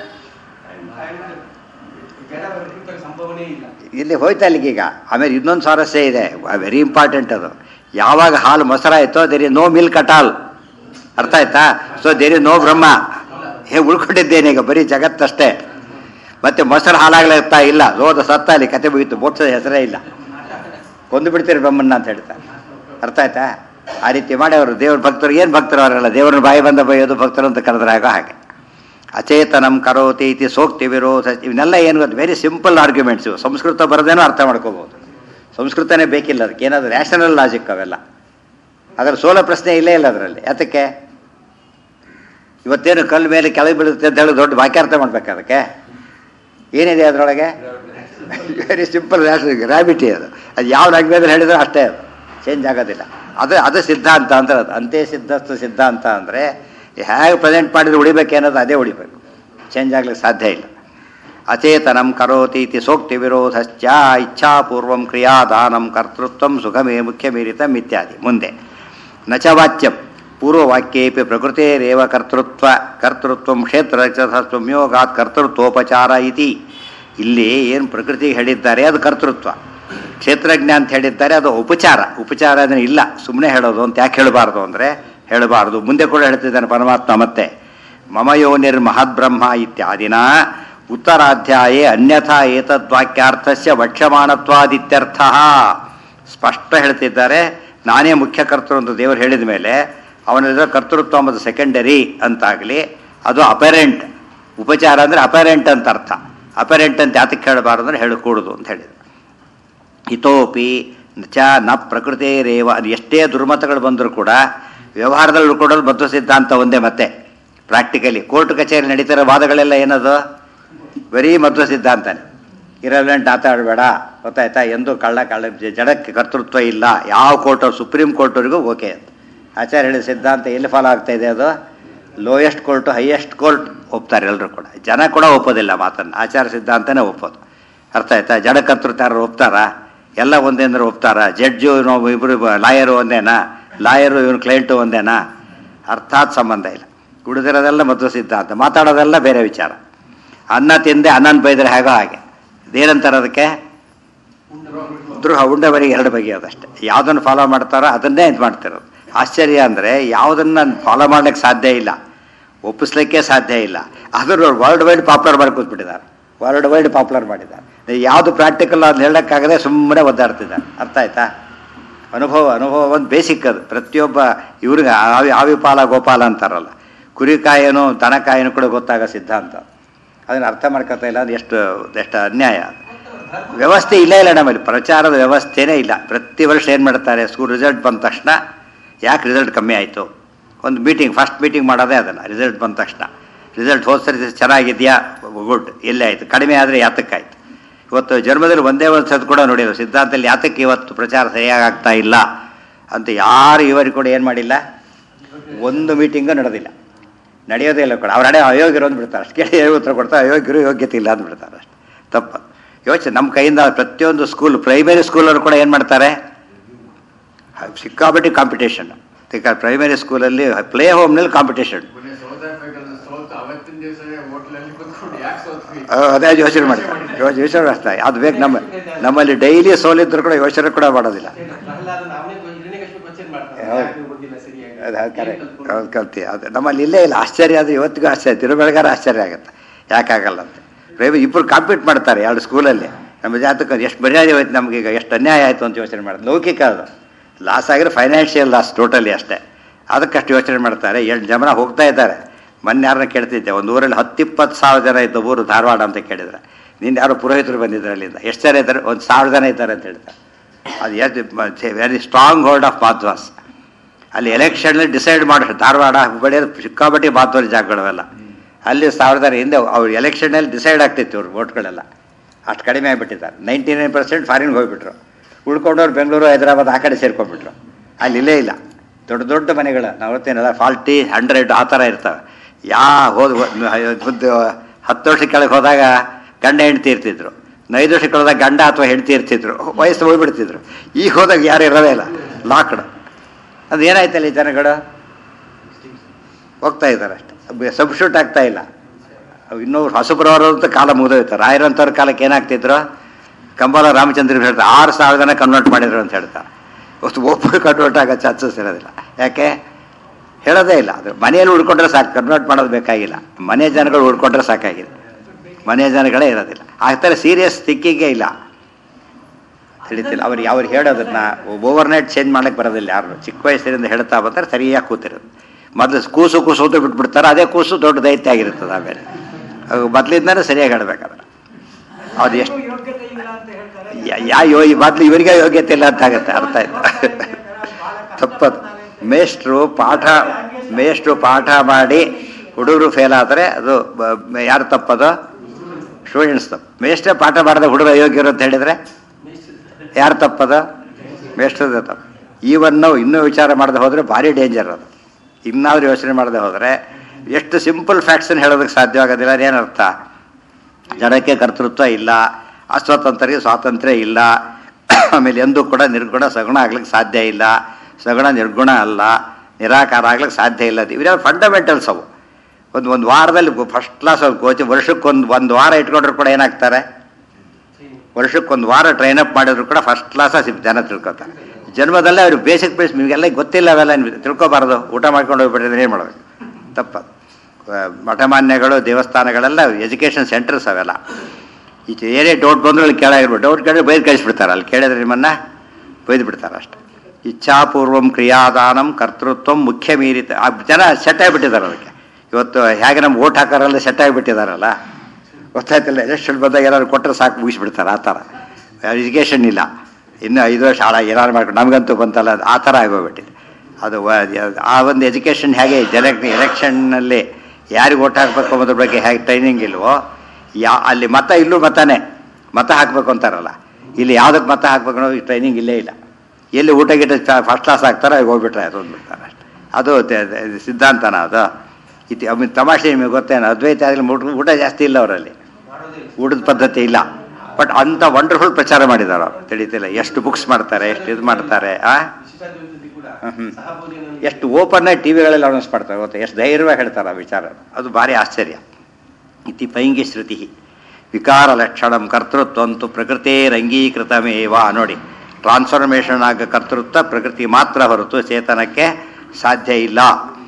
S2: ಜಡ ಬರಲಿಕ್ಕೆ ಸಂಭವನೆ ಇಲ್ಲ
S1: ಇಲ್ಲಿ ಹೋಯ್ತಾ ಅಲ್ಲಿಗೆ ಈಗ ಆಮೇಲೆ ಇನ್ನೊಂದು ಸ್ವಾರಸ್ಯ ಇದೆ ವೆರಿ ಇಂಪಾರ್ಟೆಂಟ್ ಅದು ಯಾವಾಗ ಹಾಲು ಮೊಸರಾಯ್ತೋ there is no milk at all ಅರ್ಥ ಆಯ್ತಾ so there is no Brahma ಹೇ ಉಳ್ಕೊಂಡಿದ್ದೇನೆ ಈಗ ಬರೀ ಜಗತ್ತಷ್ಟೇ ಮತ್ತೆ ಮೊಸರು ಹಾಲಾಗ್ಲತ್ತಾ ಇಲ್ಲ ಲೋದ ಸತ್ತ ಅಲ್ಲಿ ಕತೆ ಮುಗೀತು ಮೋಕ್ಷದ ಹೆಸರೇ ಇಲ್ಲ ಕೊಂದು ಬಿಡ್ತೀರಿ ಬ್ರಹ್ಮನ್ನ ಅಂತ ಹೇಳ್ತಾರೆ ಅರ್ಥ ಆಯ್ತಾ ಆ ರೀತಿ ಮಾಡಿ ಅವರು ದೇವ್ರ ಭಕ್ತರು ಏನು ಭಕ್ತರು ಅವರೆಲ್ಲ ದೇವ್ರನ್ನ ಬಾಯಿ ಬಂದ ಬೈಯೋದು ಭಕ್ತರು ಅಂತ ಕರೆದ್ರೆ ಆಗೋ ಹಾಗೆ ಅಚೇತನಂ ಕರೋತಿ ಇತಿ ಸೋಕ್ತಿ ವಿರೋಧ ಇವನ್ನೆಲ್ಲ ಏನು ಗೊತ್ತು ವೆರಿ ಸಿಂಪಲ್ ಆರ್ಗ್ಯುಮೆಂಟ್ಸ್ ಇವು ಸಂಸ್ಕೃತ ಬರದೇನೋ ಅರ್ಥ ಮಾಡ್ಕೋಬೋದು ಸಂಸ್ಕೃತನೇ ಬೇಕಿಲ್ಲ ಅದಕ್ಕೆ ಏನಾದರೂ ರ್ಯಾಷನಲ್ ಲಾಜಿಕ್ ಅವೆಲ್ಲ ಅದರ ಸೋಲ ಪ್ರಶ್ನೆ ಇಲ್ಲೇ ಇಲ್ಲ ಅದರಲ್ಲಿ ಯಾತಕ್ಕೆ ಇವತ್ತೇನು ಕಲ್ಲು ಮೇಲೆ ಕೆಳಗೆ ಬೀಳುತ್ತೆ ಅಂತ ಹೇಳಿ ದೊಡ್ಡ ವಾಕ್ಯಾರ್ಥ ಮಾಡ್ಬೇಕು ಅದಕ್ಕೆ ಏನಿದೆ ಅದರೊಳಗೆ ವೆರಿ ಸಿಂಪಲ್ ರ್ಯಾಬಿಟಿ ಅದು ಅದು ಯಾವ ಲ್ಯಾಂಗ್ವೇಜ್ ಹೇಳಿದ್ರೆ ಅಷ್ಟೇ ಅದು ಚೇಂಜ್ ಆಗೋದಿಲ್ಲ ಅದು ಅದು ಸಿದ್ಧಾಂತ ಅಂತ ಅದು ಅಂತೆ ಸಿದ್ಧಸ್ತು ಸಿದ್ಧಾಂತ ಅಂದರೆ ಹೇಗೆ ಪ್ರೆಸೆಂಟ್ ಮಾಡಿದ್ರೆ ಉಳಿಬೇಕೇನೋದು ಅದೇ ಉಳಿಬೇಕು ಚೇಂಜ್ ಆಗ್ಲಿಕ್ಕೆ ಸಾಧ್ಯ ಇಲ್ಲ ಅಚೇತನಂ ಕರೋತಿ ಇತಿ ಸೋಕ್ತಿ ವಿರೋಧಶ್ಚ ಇಚ್ಛಾಪೂರ್ವಂ ಕ್ರಿಯಾದಾನಂ ಕರ್ತೃತ್ವಂ ಸುಖಮೇ ಮುಖ್ಯಮೀರಿತಂ ಇತ್ಯಾದಿ ಮುಂದೆ ನ ಚ ವಾಚ್ಯಂ ಪೂರ್ವವಾಕ್ಯೇಪಿ ಪ್ರಕೃತಿರೇವ ಕರ್ತೃತ್ವ ಕರ್ತೃತ್ವ ಕ್ಷೇತ್ರ ಸಂಯೋಗಾತ್ ಕರ್ತೃತ್ವೋಪಚಾರ ಇತಿ ಇಲ್ಲಿ ಏನು ಪ್ರಕೃತಿಗೆ ಹೇಳಿದ್ದಾರೆ ಅದು ಕರ್ತೃತ್ವ ಕ್ಷೇತ್ರಜ್ಞ ಅಂತ ಹೇಳಿದ್ದಾರೆ ಅದು ಉಪಚಾರ ಉಪಚಾರ ಅಂದರೆ ಇಲ್ಲ ಸುಮ್ಮನೆ ಹೇಳೋದು ಅಂತ ಯಾಕೆ ಹೇಳಬಾರ್ದು ಅಂದರೆ ಹೇಳಬಾರ್ದು ಮುಂದೆ ಕೂಡ ಹೇಳ್ತಿದ್ದಾನೆ ಪರಮಾತ್ಮ ಮತ್ತೆ ಮಮ ಯೋನಿರ್ ಮಹದ್ಬ್ರಹ್ಮ ಇತ್ಯಾದಿನ ಉತ್ತರಾಧ್ಯಾಯೇ ಅನ್ಯಥಾ ಏತದ್ವಾಕ್ಯಾರ್ಥಸ್ಯ ವಕ್ಷ್ಯಮಾಣತ್ವಾದಿತ್ಯರ್ಥ ಸ್ಪಷ್ಟ ಹೇಳ್ತಿದ್ದಾರೆ ನಾನೇ ಮುಖ್ಯ ಕರ್ತೃ ಅಂತ ದೇವರು ಹೇಳಿದ ಮೇಲೆ ಅವನಿರೋ ಕರ್ತೃತ್ವ ಅಂಬುದು ಸೆಕೆಂಡರಿ ಅಂತಾಗಲಿ ಅದು ಅಪರೆಂಟ್ ಉಪಚಾರ ಅಂದರೆ ಅಪರೆಂಟ್ ಅಂತ ಅರ್ಥ ಅಪರೆಂಟ್ ಅಂತ ಯಾತಕ್ಕೆ ಹೇಳಬಾರ್ದು ಅಂದರೆ ಹೇಳಕೂಡುದು ಅಂತ ಹೇಳಿದ್ರು ಇತೋಪಿ ಚ ನ ಪ್ರಕೃತಿರೇವ ಅದು ಎಷ್ಟೇ ದುರ್ಮತಗಳು ಬಂದರೂ ಕೂಡ ವ್ಯವಹಾರದಲ್ಲಿ ಉಳ್ಕೊಡೋದು ಬದ್ಧ ಸಿದ್ಧಾಂತ ಒಂದೇ ಮತ್ತೆ ಪ್ರಾಕ್ಟಿಕಲಿ ಕೋರ್ಟ್ ಕಚೇರಿ ನಡೀತಿರೋ ವಾದಗಳೆಲ್ಲ ಏನದು ಬರೀ ಮಧ್ವ ಸಿದ್ಧಾಂತನೇ ಇರಲೆಂಟ್ ಆತಾಡಬೇಡ ಗೊತ್ತಾಯ್ತಾ ಎಂದು ಕಳ್ಳ ಕಳ್ಳ ಜ- ಜಡಕ್ಕೆ ಕರ್ತೃತ್ವ ಇಲ್ಲ ಯಾವ ಕೋರ್ಟ್ ಸುಪ್ರೀಂ ಕೋರ್ಟ್ವರೆಗೂ ಓಕೆ ಅಂತ ಆಚಾರ್ಯ ಹೇಳಿದ ಸಿದ್ಧಾಂತ ಎಲ್ಲಿ ಫಾಲೋ ಆಗ್ತಾ ಇದೆ ಅದು ಲೋಯೆಸ್ಟ್ ಕೋರ್ಟು ಹೈಯೆಸ್ಟ್ ಕೋರ್ಟ್ ಒಪ್ತಾರೆ ಎಲ್ಲರೂ ಕೂಡ ಜನ ಕೂಡ ಒಪ್ಪೋದಿಲ್ಲ ಮಾತನ್ನು ಆಚಾರ ಸಿದ್ಧಾಂತನೇ ಒಪ್ಪೋದು ಅರ್ಥ ಆಯ್ತಾ ಜಡ ಕರ್ತೃತಾರರು ಒಪ್ತಾರಾ ಎಲ್ಲ ಒಂದೇ ಅಂದ್ರೆ ಒಪ್ತಾರಾ ಜಡ್ಜು ನಾವು ಇಬ್ಬರು ಲಾಯರು ಒಂದೇನಾ ಲಾಯರು ಇವನು ಕ್ಲೈಂಟು ಒಂದೇನಾ ಅರ್ಥಾತ್ ಸಂಬಂಧ ಇಲ್ಲ ಉಳಿದಿರೋದೆಲ್ಲ ಮಧ್ವ ಸಿದ್ಧಾಂತ ಮಾತಾಡೋದೆಲ್ಲ ಬೇರೆ ವಿಚಾರ ಅನ್ನ ತಿಂದೆ ಅನ್ನನ ಬೈದರೆ ಹೇಗೋ ಹಾಗೆ ಏನಂತಾರೆ ಅದಕ್ಕೆ ದ್ರೋಹ ಉಂಡವರಿಗೆ ಎರಡು ಬಗೆಯೋದಷ್ಟೇ ಯಾವುದನ್ನು ಫಾಲೋ ಮಾಡ್ತಾರೋ ಅದನ್ನೇ ಇದು ಮಾಡ್ತಿರೋದು ಆಶ್ಚರ್ಯ ಅಂದರೆ ಯಾವುದನ್ನು ಫಾಲೋ ಮಾಡ್ಲಿಕ್ಕೆ ಸಾಧ್ಯ ಇಲ್ಲ ಒಪ್ಪಿಸ್ಲಿಕ್ಕೆ ಸಾಧ್ಯ ಇಲ್ಲ ಅದನ್ನು ವರ್ಲ್ಡ್ ವೈಡ್ ಪಾಪ್ಯುಲರ್ ಮಾಡಿ ಕೂತ್ಬಿಟ್ಟಿದ್ದಾರೆ ವರ್ಲ್ಡ್ ವೈಡ್ ಪಾಪ್ಯುಲರ್ ಮಾಡಿದ್ದಾರೆ ಯಾವುದು ಪ್ರಾಕ್ಟಿಕಲ್ ಅದು ಹೇಳೋಕ್ಕಾಗದೆ ಸುಮ್ಮನೆ ಒದ್ದಾಡ್ತಿದ್ದಾರೆ ಅರ್ಥ ಆಯ್ತಾ ಅನುಭವ ಅನುಭವ ಒಂದು ಬೇಸಿಕ್ ಅದು ಪ್ರತಿಯೊಬ್ಬ ಇವ್ರಿಗೆ ಆವಿ ಆವಿ ಪಾಲ ಗೋಪಾಲ ಅಂತಾರಲ್ಲ ಕುರಿಕಾಯನು ದನಕಾಯನು ಕೂಡ ಗೊತ್ತಾಗೋ ಸಿದ್ಧಾಂತ ಅದನ್ನು ಅರ್ಥ ಮಾಡ್ಕೊತಾ ಇಲ್ಲ ಅದು ಎಷ್ಟು ಎಷ್ಟು ಅನ್ಯಾಯ ಅದು ವ್ಯವಸ್ಥೆ ಇಲ್ಲ ಇಲ್ಲ ನಮ್ಮಲ್ಲಿ ಪ್ರಚಾರದ ವ್ಯವಸ್ಥೆನೇ ಇಲ್ಲ ಪ್ರತಿ ವರ್ಷ ಏನು ಮಾಡ್ತಾರೆ ಸ್ಕೂಲ್ ರಿಸಲ್ಟ್ ಬಂದ ತಕ್ಷಣ ಯಾಕೆ ರಿಸಲ್ಟ್ ಕಮ್ಮಿ ಆಯಿತು ಒಂದು ಮೀಟಿಂಗ್ ಫಸ್ಟ್ ಮೀಟಿಂಗ್ ಮಾಡೋದೇ ಅದನ್ನು ರಿಸಲ್ಟ್ ಬಂದ ತಕ್ಷಣ ರಿಸಲ್ಟ್ ಹೋದ ಸರಿ ಚೆನ್ನಾಗಿದೆಯಾ ಗುಡ್ ಎಲ್ಲೇ ಆಯಿತು ಕಡಿಮೆ ಆದರೆ ಯಾತಕ್ಕಾಯ್ತು ಇವತ್ತು ಜನ್ಮದಲ್ಲಿ ಒಂದೇ ಒಂದು ಸತ್ ಕೂಡ ನೋಡಿದ್ರು ಸಿದ್ಧಾಂತದಲ್ಲಿ ಯಾತಕ್ಕೆ ಇವತ್ತು ಪ್ರಚಾರ ಸರಿಯಾಗಿ ಆಗ್ತಾ ಇಲ್ಲ ಅಂತ ಯಾರು ಇವರಿಗೆ ಕೂಡ ಏನು ಮಾಡಿಲ್ಲ ಒಂದು ಮೀಟಿಂಗು ನಡೆದಿಲ್ಲ ನಡೆಯೋದೇ ಇಲ್ಲ ಕೂಡ ಅವ್ರ ಹಣೆ ಅಯೋಗ್ಯರು ಅಂದ್ಬಿಡ್ತಾರೆ ಅಷ್ಟು ಕೇಳಿ ಉತ್ತರ ಕೊಡ್ತಾರೆ ಅಯೋಗ್ಯರು ಯೋಗ್ಯತೆ ಇಲ್ಲ ಅಂದ್ಬಿಡ್ತಾರೆ ಅಷ್ಟು ತಪ್ಪು ಯೋಚನೆ ನಮ್ಮ ಕೈಯಿಂದ ಪ್ರತಿಯೊಂದು ಸ್ಕೂಲ್ ಪ್ರೈಮರಿ ಸ್ಕೂಲರು ಕೂಡ ಏನು ಮಾಡ್ತಾರೆ ಸಿಕ್ಕಾಪಟ್ಟಿ ಕಾಂಪಿಟೇಷನ್ ಪ್ರೈಮರಿ ಸ್ಕೂಲಲ್ಲಿ ಪ್ಲೇ ಹೋಮ್ನಲ್ಲಿ ಕಾಂಪಿಟೇಷನ್
S3: ಮೊನ್ನೆ ಸೌತ್ ಆಫ್ರಿಕಾದ ಸೋತ್ ಅವತ್ತಿನ ದಿವಸನೇ ಹೋಟ್ಲಲ್ಲಿ ಕುತ್ಕೊಂಡು ಯಾಕೆ ಸೋತ್ವಿ
S1: ಅದೇ ಯೋಚನೆ ಮಾಡ್ತಾರೆ ಯೋ- ಯೋಚನೆ ಮಾಡ್ತಾರೆ ಅದು ಬೇಕು ನಮ್ಮ ನಮ್ಮಲ್ಲಿ ಡೈಲಿ ಸೋಲಿದ್ರು ಕೂಡ ಯೋಚನೆ ಕೂಡ ಮಾಡೋದಿಲ್ಲ
S2: ಪ್ರಹ್ಲಾದನ ಅವನೇ ಹಿರಣ್ಯಕಶಿಪು ಕ್ವಶನ್ ಮಾಡ್ತಾನೆ
S1: ಹೌದು.
S2: ಯಾಕೆ ಗೊತ್ತಿಲ್ಲ ಸರಿಯಾಗಿ
S1: ಅದು
S2: ಏನ್
S1: ಕರೆಕ್ಟ್
S2: ಕಲ್ತ್ಕೊಂಡು?
S1: ಹೌದು ಕಲ್ತಿ ಅದು ನಮ್ಮಲ್ಲಿ ಇಲ್ಲೇ ಇಲ್ಲ ಆಶ್ಚರ್ಯ ಅದು ಇವತ್ತಿಗೂ ಆಶ್ಚರ್ಯ ತಿರುಬೆಳಗಾರ ಆಶ್ಚರ್ಯ ಆಗುತ್ತೆ ಯಾಕಾಗಲ್ಲ ಅಂತ ಪ್ರೈವೇಟ್ ಇಬ್ಬರು ಕಾಂಪೀಟ್ ಮಾಡ್ತಾರೆ ಎರಡು ಸ್ಕೂಲಲ್ಲಿ ನಮ್ಮ ಜಾತಕ ಎಷ್ಟು ಮರ್ಯಾದೆ ಹೋಯ್ತು ನಮಗೀಗ ಎಷ್ಟು ಅನ್ಯಾಯ ಆಯಿತು ಅಂತ ಯೋಚನೆ ಮಾಡೋದು ಲೌಕಿಕ ಅದು ಲಾಸ್ ಆಗಿರೋ ಫೈನಾನ್ಷಿಯಲ್ ಲಾಸ್ ಟೋಟಲಿ ಅಷ್ಟೇ ಅದಕ್ಕಷ್ಟು ಯೋಚನೆ ಮಾಡ್ತಾರೆ ಎಂಟು ಜನ ಹೋಗ್ತಾ ಇದ್ದಾರೆ ಮೊನ್ನೆ ಯಾರನ್ನ ಕೇಳ್ತಿದ್ದೆ ಒಂದು ಊರಲ್ಲಿ ಹತ್ತಿಪ್ಪತ್ತು ಸಾವಿರ ಜನ ಇದ್ದ ಊರು ಧಾರವಾಡ ಅಂತ ಕೇಳಿದ್ರೆ ನಿನ್ನ ಯಾರೋ ಪುರೋಹಿತರು ಬಂದಿದ್ರು ಅಲ್ಲಿಂದ ಎಷ್ಟು ಜನ ಇದ್ದಾರೆ ಒಂದು ಸಾವಿರ ಜನ ಇದ್ದಾರೆ ಅಂತ ಹೇಳ್ತಾರೆ ಅದು ಎಷ್ಟು very strong hold of Madhvas ಅಲ್ಲಿ ಎಲೆಕ್ಷನಲ್ಲಿ ಡಿಸೈಡ್ ಮಾಡಿ ಧಾರವಾಡ ಹುಬ್ಬಳ್ಳಿ ಸಿಕ್ಕಾಪಟ್ಟಿ ಮಾಧ್ವರ ಜಾಗಗಳವೆಲ್ಲ ಅಲ್ಲಿ ಸಾವಿರದ ಹಿಂದೆ ಅವ್ರು ಎಲೆಕ್ಷನಲ್ಲಿ ಡಿಸೈಡ್ ಆಗ್ತಿತ್ತು ಇವ್ರು ವೋಟ್ಗಳೆಲ್ಲ ಅಷ್ಟು ಕಡಿಮೆ ಆಗಿಬಿಟ್ಟಿದ್ದಾರೆ ನೈಂಟಿ ನೈನ್ ಪರ್ಸೆಂಟ್ ಫಾರಿನ್ಗೆ ಹೋಗ್ಬಿಟ್ರು ಉಳ್ಕೊಂಡವ್ರು ಬೆಂಗಳೂರು ಹೈದರಾಬಾದ್ ಆ ಕಡೆ ಸೇರ್ಕೊಂಡ್ಬಿಟ್ರು ಅಲ್ಲಿ ಇಲ್ಲೇ ಇಲ್ಲ ದೊಡ್ಡ ದೊಡ್ಡ ಮನೆಗಳು ನಾವು ಗೊತ್ತೇನಲ್ಲ ಫಾರ್ಟಿ ಹಂಡ್ರೆಡ್ ಆ ಥರ ಇರ್ತವೆ ಯಾ ಹೋದ ಒಂದು ಹತ್ತು ವರ್ಷ ಕೆಳಗೆ ಹೋದಾಗ ಗಂಡ ಹೆಂಡ್ತಿ ಇರ್ತಿದ್ರು ಐದು ವರ್ಷ ಹೋದಾಗ ಗಂಡ ಅಥವಾ ಹೆಂಡ್ತಿ ಇರ್ತಿದ್ರು ವಯಸ್ಸು ಹೋಗ್ಬಿಡ್ತಿದ್ರು ಈಗ ಹೋದಾಗ ಯಾರು ಇರೋದೇ ಇಲ್ಲ ಲಾಕ್ಡ್ ಅದು ಏನಾಯ್ತಲ್ಲ ಈ ಜನಗಳು ಹೋಗ್ತಾ ಇದ್ದಾರೆ ಅಷ್ಟೇ ಸಬ್ಸ್ಟ್ಯೂಟ್ ಆಗ್ತಾ ಇಲ್ಲ ಇನ್ನೂ ಹೊಸಬ್ರವರಂತ ಕಾಲ ಮುಗಿದೋಯ್ತು ರಾಯರಂಥವ್ರ ಕಾಲಕ್ಕೆ ಏನಾಗ್ತಿದ್ರು ಕಂಬಾಲ ರಾಮಚಂದ್ರ ಹೇಳ್ತಾರೆ ಆರು ಸಾವಿರ ಜನ ಕನ್ವರ್ಟ್ ಮಾಡಿದ್ರು ಅಂತ ಹೇಳ್ತಾರೆ ಹೊತ್ತು ಒಬ್ಬರು ಕನ್ವರ್ಟ್ ಆಗೋ ಚಾನ್ಸಸ್ ಇರೋದಿಲ್ಲ ಯಾಕೆ ಹೇಳೋದೇ ಇಲ್ಲ ಅದು ಮನೆಯಲ್ಲಿ ಉಳ್ಕೊಂಡ್ರೆ ಸಾಕು ಕನ್ವರ್ಟ್ ಮಾಡೋದು ಬೇಕಾಗಿಲ್ಲ ಮನೆ ಜನಗಳು ಉಳ್ಕೊಂಡ್ರೆ ಸಾಕಾಗಿದೆ ಮನೆ ಜನಗಳೇ ಇರೋದಿಲ್ಲ ಆ ಥರ ಸೀರಿಯಸ್ ಥಿಂಕಿಂಗೇ ಇಲ್ಲ ತಿಳಿತಿಲ್ಲ ಅವ್ರಿಗೆ ಅವ್ರು ಹೇಳೋದನ್ನ ಓವರ್ ನೈಟ್ ಚೇಂಜ್ ಮಾಡಕ್ಕೆ ಬರೋದಿಲ್ಲ ಯಾರು ಚಿಕ್ಕ ವಯಸ್ಸಿನಿಂದ ಹೇಳ್ತಾ ಬರ್ತಾರೆ ಸರಿಯಾಗಿ ಕೂತಿರೋದು ಮೊದಲು ಕೂಸು ಕೂಸು ಅಂತ ಬಿಟ್ಬಿಡ್ತಾರೆ ಅದೇ ಕೂಸು ದೊಡ್ಡ ದೈತ್ಯ ಆಗಿರ್ತದೆ ಆಮೇಲೆ ಮೊದಲಿಂದನೇ ಸರಿಯಾಗಿ ಹೇಳ್ಬೇಕಾದ್ರೆ ಅದು ಎಷ್ಟು
S2: ಯೋಗ್ಯತೆ ಇಲ್ಲ ಅಂತ ಹೇಳ್ತಾರೆ
S1: ಯಾ- ಯಾ ಯೋ ಮೊದಲು ಇವರಿಗೆ ಯೋಗ್ಯತೆ ಇಲ್ಲ ಅಂತ ಆಗುತ್ತೆ ಅರ್ಥ ಆಯ್ತು ತಪ್ಪದು ಮೇಷ್ಟ್ರು ಪಾಠ ಮೇಷ್ಟ್ರು ಪಾಠ ಮಾಡಿ ಹುಡುಗರು ಫೇಲ್ ಆದರೆ ಅದು ಬ- ಬ- ಯಾರು ತಪ್ಪದು ಸ್ಟೂಡೆಂಟ್ಸ್ ತಪ್ಪು ಮೇಷ್ಟ್ರೇ ಪಾಠ ಮಾಡಿದ ಹುಡುಗರು ಅಯೋಗ್ಯರು ಅಂತ ಹೇಳಿದರೆ ಯಾರು ತಪ್ಪದ ಮೇಷ್ಟ್ರದ ತಪ್ಪು ಈವನ್ ನಾವು ಇನ್ನೂ ವಿಚಾರ ಮಾಡದೆ ಹೋದರೆ ಭಾರಿ ಡೇಂಜರ್ ಅದು ಇನ್ನಾದ್ರೂ ಯೋಚನೆ ಮಾಡದೆ ಹೋದರೆ ಎಷ್ಟು ಸಿಂಪಲ್ ಫ್ಯಾಕ್ಟ್ಸನ್ನು ಹೇಳೋದಕ್ಕೆ ಸಾಧ್ಯವಾಗೋದಿಲ್ಲ ಏನರ್ಥ ಜನಕ್ಕೆ ಕರ್ತೃತ್ವ ಇಲ್ಲ ಅಸ್ವತಂತ್ರರಿಗೆ ಸ್ವಾತಂತ್ರ್ಯ ಇಲ್ಲ ಆಮೇಲೆ ಎಂದೂ ಕೂಡ ನಿರ್ಗುಣ ಸಗುಣ ಆಗ್ಲಿಕ್ಕೆ ಸಾಧ್ಯ ಇಲ್ಲ ಸಗುಣ ನಿರ್ಗುಣ ಅಲ್ಲ ನಿರಾಕಾರ ಆಗ್ಲಿಕ್ಕೆ ಸಾಧ್ಯ ಇಲ್ಲ ಇವೆಲ್ಲ ಫಂಡಮೆಂಟಲ್ಸ್ ಅವು ಒಂದು ಒಂದು ವಾರದಲ್ಲಿ ಫಸ್ಟ್ ಕ್ಲಾಸ್ ಅವ್ರು ಕೋಚ್ ವರ್ಷಕ್ಕೊಂದು ಒಂದು ವಾರ ಇಟ್ಕೊಂಡ್ರು ಕೂಡ ಏನಾಗ್ತಾರೆ ವರ್ಷಕ್ಕೊಂದು ವಾರ ಟ್ರೈನ್ ಅಪ್ ಮಾಡಿದ್ರು ಕೂಡ ಫಸ್ಟ್ ಕ್ಲಾಸ ಜನ ತಿಳ್ಕೊತಾರೆ ಜನ್ಮದಲ್ಲೇ ಅವ್ರಿಗೆ ಬೇಸಿಕ್ ಬೇಸ್ ನಿಮಗೆಲ್ಲ ಗೊತ್ತಿಲ್ಲ ಅವೆಲ್ಲ ನೀವು ತಿಳ್ಕೊಬಾರ್ದು ಊಟ ಮಾಡ್ಕೊಂಡು ಹೋಗ್ಬಿಟ್ಟಿದ್ರೆ ಏನು ಮಾಡಬೇಕು ತಪ್ಪದು ಆ, ಮಠಮಾನ್ಯಗಳು ದೇವಸ್ಥಾನಗಳೆಲ್ಲ ಎಜುಕೇಷನ್ ಸೆಂಟರ್ಸ್ ಅವೆಲ್ಲ ಈ ಏನೇ ಡೌಟ್ ಬಂದ್ರು ಅಲ್ಲಿ ಕೇಳಾಗಿರ್ಬೋದು ಡೌಟ್ ಕೇಳಿದ್ರೆ ಬೈದು ಕಳಿಸ್ಬಿಡ್ತಾರೆ ಅಲ್ಲಿ ಕೇಳಿದ್ರೆ ನಿಮ್ಮನ್ನ ಬೈದು ಬಿಡ್ತಾರೆ ಅಷ್ಟೆ ಇಚ್ಛಾಪೂರ್ವಂ ಕ್ರಿಯಾದಾನಂ ಕರ್ತೃತ್ವ ಮುಖ್ಯ ಮೀರಿತ ಆ ಜನ ಸೆಟ್ ಆಗಿಬಿಟ್ಟಿದ್ದಾರೆ ಅದಕ್ಕೆ ಇವತ್ತು ಹೇಗೆ ನಮ್ಗೆ ಓಟ್ ಹಾಕೋರೆಲ್ಲ ಸೆಟ್ ಆಗಿಬಿಟ್ಟಿದಾರಲ್ಲ ಗೊತ್ತಾಯ್ತಿಲ್ಲ ಎಲೆಕ್ಷನ್ ಬಂದಾಗ ಏನಾದ್ರು ಕೊಟ್ಟರೆ ಸಾಕು ಮುಗಿಸ್ಬಿಡ್ತಾರೆ ಆ ಥರ ಎಜುಕೇಷನ್ ಇಲ್ಲ ಇನ್ನು ಐದು ವರ್ಷ ಹಾಳ ಏನಾರು ಮಾಡ್ಕೊಂಡು ನಮಗಂತೂ ಬಂತಲ್ಲ ಅದು ಆ ಥರ ಆಗೋಗ್ಬಿಟ್ಟಿದೆ ಅದು ವ- ಆ ಒಂದು ಎಜುಕೇಷನ್ ಹೇಗೆ ಜೆಲೆಕ್ ಎಲೆಕ್ಷನ್ನಲ್ಲಿ ಯಾರಿಗೆ ಓಟ್ ಹಾಕಬೇಕು ಅನ್ನೋದ್ರ ಬಗ್ಗೆ ಹೇಗೆ ಟ್ರೈನಿಂಗ್ ಇಲ್ವೋ ಯಾ ಅಲ್ಲಿ ಮತ ಇಲ್ಲೂ ಮತನೇ ಮತ ಹಾಕಬೇಕು ಅಂತಾರಲ್ಲ ಇಲ್ಲಿ ಯಾವುದಕ್ಕೆ ಮತ ಹಾಕ್ಬೇಕು ಅನ್ನೋ ಟ್ರೈನಿಂಗ್ ಇಲ್ಲೇ ಇಲ್ಲ ಎಲ್ಲಿ ಊಟ ಗಿಟ ಫಸ್ಟ್ ಕ್ಲಾಸ್ ಹಾಕ್ತಾರೋ ಅಲ್ಲಿ ಹೋಗ್ಬಿಟ್ರೆ ಅದು ಅಂದ್ಬಿಡ್ತಾರೆ ಅಷ್ಟೆ ಅದು ತೆ- ತೆ- ಸಿದ್ಧಾಂತನ ಅದು ಇತಿ ಆಮೇಲೆ ತಮಾಷೆ ನಿಮಗೆ ಗೊತ್ತೇನು ಅದ್ವೈತ ಆಗಲಿ ಊಟ ಊಟ ಜಾಸ್ತಿ ಇಲ್ಲ ಅವರಲ್ಲಿ ಊಟದ ಪದ್ಧತಿ ಇಲ್ಲ ಬಟ್ ಅಂಥ ವಂಡರ್ಫುಲ್ ಪ್ರಚಾರ ಮಾಡಿದ್ದಾರೆ ಅವರು ತಿಳಿತಿಲ್ಲ ಎಷ್ಟು ಬುಕ್ಸ್ ಮಾಡ್ತಾರೆ ಎಷ್ಟು ಇದು ಮಾಡ್ತಾರೆ ಆ
S2: ವಿಶಿಷ್ಟಾದ್ವೈತದಲ್ಲಿ ಕೂಡ
S1: ಹ್ಮ್.
S2: ಸಹಬೋಧಿಯನ್ನು
S1: ಎಷ್ಟು ಓಪನ್ ಆಗಿ ಟಿ ವಿಗಳಲ್ಲಿ ಅನೌನ್ಸ್ ಮಾಡ್ತಾರೆ ಗೊತ್ತಾ ಎಷ್ಟು ಧೈರ್ಯವಾಗಿ ಹೇಳ್ತಾರೆ ಆ ವಿಚಾರ ಅದು ಭಾರಿ ಆಶ್ಚರ್ಯ ಇತಿ ಪೈಂಗಿ ಶ್ರುತಿ ವಿಕಾರ ಲಕ್ಷಣಂ ಕರ್ತೃತ್ವಂತು ಪ್ರಕೃತಿರಂಗೀಕೃತಮೇವ ನೋಡಿ ಟ್ರಾನ್ಸ್ಫಾರ್ಮೇಷನ್ ಆಗ ಕರ್ತೃತ್ವ ಪ್ರಕೃತಿ ಮಾತ್ರ ಹೊರತು ಚೇತನಕ್ಕೆ ಸಾಧ್ಯ ಇಲ್ಲ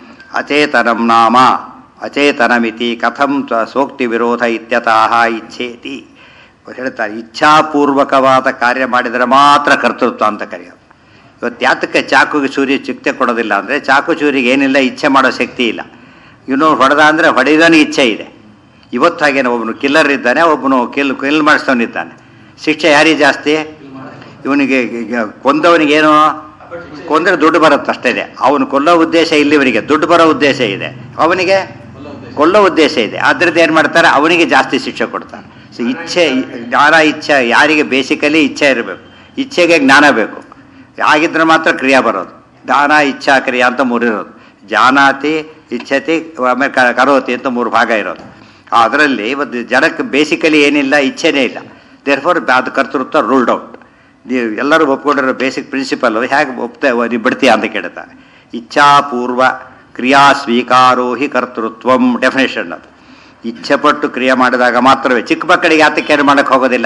S1: ಅಚೇತನಂ ನಾಮ ಅಚೇತನಮಿತಿ ಕಥಂ ತ್ವ ಸೋಕ್ತಿ ವಿರೋಧ ಇತ್ಯತಃ ಇಚ್ಛೇತಿ ಅವ್ರು ಹೇಳ್ತಾರೆ ಇಚ್ಛಾಪೂರ್ವಕವಾದ ಕಾರ್ಯ ಮಾಡಿದರೆ ಮಾತ್ರ ಕರ್ತೃತ್ವ ಅಂತ ಕರೆಯೋದು ಇವತ್ತು ಯಾತಕ್ಕೆ ಚಾಕುಗೆ ಸೂರ್ಯ ಚಿಕ್ತೆ ಕೊಡೋದಿಲ್ಲ ಅಂದರೆ ಚಾಕು ಚೂರಿಗೆ ಏನಿಲ್ಲ ಇಚ್ಛೆ ಮಾಡೋ ಶಕ್ತಿ ಇಲ್ಲ ಇವನು ಹೊಡೆದ ಅಂದರೆ ಹೊಡೆಯೋನಿಗೆ ಇಚ್ಛೆ ಇದೆ ಇವತ್ತು ಹಾಗೇನೆ ಒಬ್ಬನು ಕಿಲ್ಲರ್ ಇದ್ದಾನೆ ಒಬ್ಬನು ಕಿಲ್ ಕಿಲ್ ಮಾಡಿಸ್ತವನಿದ್ದಾನೆ ಶಿಕ್ಷೆ ಯಾರಿಗೆ ಜಾಸ್ತಿ ಇವನಿಗೆ ಈಗ ಕೊಂದವನಿಗೇನು ಕೊಂದರೆ ದುಡ್ಡು ಬರುತ್ತೆ ಅಷ್ಟೇ ಇದೆ ಅವನು ಕೊಲ್ಲೋ ಉದ್ದೇಶ ಇಲ್ಲಿವರಿಗೆ ದುಡ್ಡು ಬರೋ ಉದ್ದೇಶ ಇದೆ ಅವನಿಗೆ ಕೊಲ್ಲೋ ಉದ್ದೇಶ ಇದೆ ಆದ್ದರಿಂದ ಏನು ಮಾಡ್ತಾರೆ ಅವನಿಗೆ ಜಾಸ್ತಿ ಶಿಕ್ಷೆ ಕೊಡ್ತಾರೆ ಸೊ ಇಚ್ಛೆ ಜ್ಞಾನ ಇಚ್ಛೆ ಯಾರಿಗೆ ಬೇಸಿಕಲಿ ಇಚ್ಛೆ ಇರಬೇಕು ಇಚ್ಛೆಗೆ ಜ್ಞಾನ ಬೇಕು ಆಗಿದ್ರೆ ಮಾತ್ರ ಕ್ರಿಯಾ ಬರೋದು ಜ್ಞಾನ ಇಚ್ಛಾ ಕ್ರಿಯಾ ಅಂತ ಮೂರು ಇರೋದು ಜಾನಾತಿ ಇಚ್ಛತಿ ಆಮೇಲೆ ಕ- ಕರೋತಿ ಅಂತ ಮೂರು ಭಾಗ ಇರೋದು ಅದರಲ್ಲಿ ಇವತ್ತು ಜನಕ್ಕೆ ಬೇಸಿಕಲಿ ಏನಿಲ್ಲ ಇಚ್ಛೆನೇ ಇಲ್ಲ ದೇರ್ಫೋರ್ ಅದು ಕರ್ತೃತ್ವ ರೂಲ್ಡ್ ಔಟ್ ನೀವು ಎಲ್ಲರೂ ಒಪ್ಕೊಂಡಿರೋ ಬೇಸಿಕ್ ಪ್ರಿನ್ಸಿಪಲ್ ಹೇಗೆ ಒಪ್ತೆ ನೀವು ಬಿಡ್ತೀಯ ಅಂತ ಕೇಳ್ತಾರೆ ಇಚ್ಛಾಪೂರ್ವ ಕ್ರಿಯಾ ಸ್ವೀಕಾರೋ ಹಿ ಕರ್ತೃತ್ವಂ ಡೆಫಿನೇಷನ್ ಅದು ಇಚ್ಛೆಪಟ್ಟು ಕ್ರಿಯೆ ಮಾಡಿದಾಗ ಮಾತ್ರವೇ ಚಿಕ್ಕ ಮಕ್ಕಳಿಗೆ ಯಾತಕ್ಕೆ ಏನು ಮಾಡಕ್ಕೆ ಹೋಗೋದಿಲ್ಲ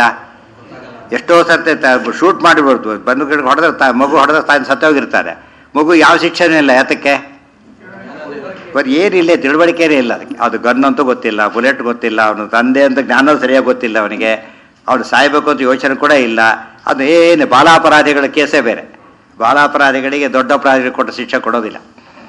S1: ಎಷ್ಟೋ ಸರ್ತಿ ಶೂಟ್ ಮಾಡಿಬಿಡ್ತು ಬಂದು ಗಿಡಕ್ಕೆ ಹೊಡೆದ್ರೆ ತಾ ಮಗು ಹೊಡೆದ್ರೆ ತಾಯಿ ಸತ್ತೋಗಿರ್ತಾರೆ ಮಗು ಯಾವ ಶಿಕ್ಷೆನೂ ಇಲ್ಲ ಯಾತಕ್ಕೆ ಬಟ್ ಏನಿಲ್ಲ ತಿಳುವಳಿಕೆನೇ ಇಲ್ಲ ಅದಕ್ಕೆ ಅದು ಗನ್ ಅಂತೂ ಗೊತ್ತಿಲ್ಲ ಬುಲೆಟ್ ಗೊತ್ತಿಲ್ಲ ಅವನು ತಂದೆ ಅಂತ ಜ್ಞಾನ ಸರಿಯಾಗಿ ಗೊತ್ತಿಲ್ಲ ಅವನಿಗೆ ಅವನು ಸಾಯಬೇಕು ಅಂತ ಯೋಚನೆ ಕೂಡ ಇಲ್ಲ ಅದು ಏನು ಬಾಲಾಪರಾಧಿಗಳ ಕೇಸೇ ಬೇರೆ ಬಾಲಾಪರಾಧಿಗಳಿಗೆ ದೊಡ್ಡ ಅಪರಾಧಿಗಳು ಕೊಟ್ಟ ಶಿಕ್ಷೆ ಕೊಡೋದಿಲ್ಲ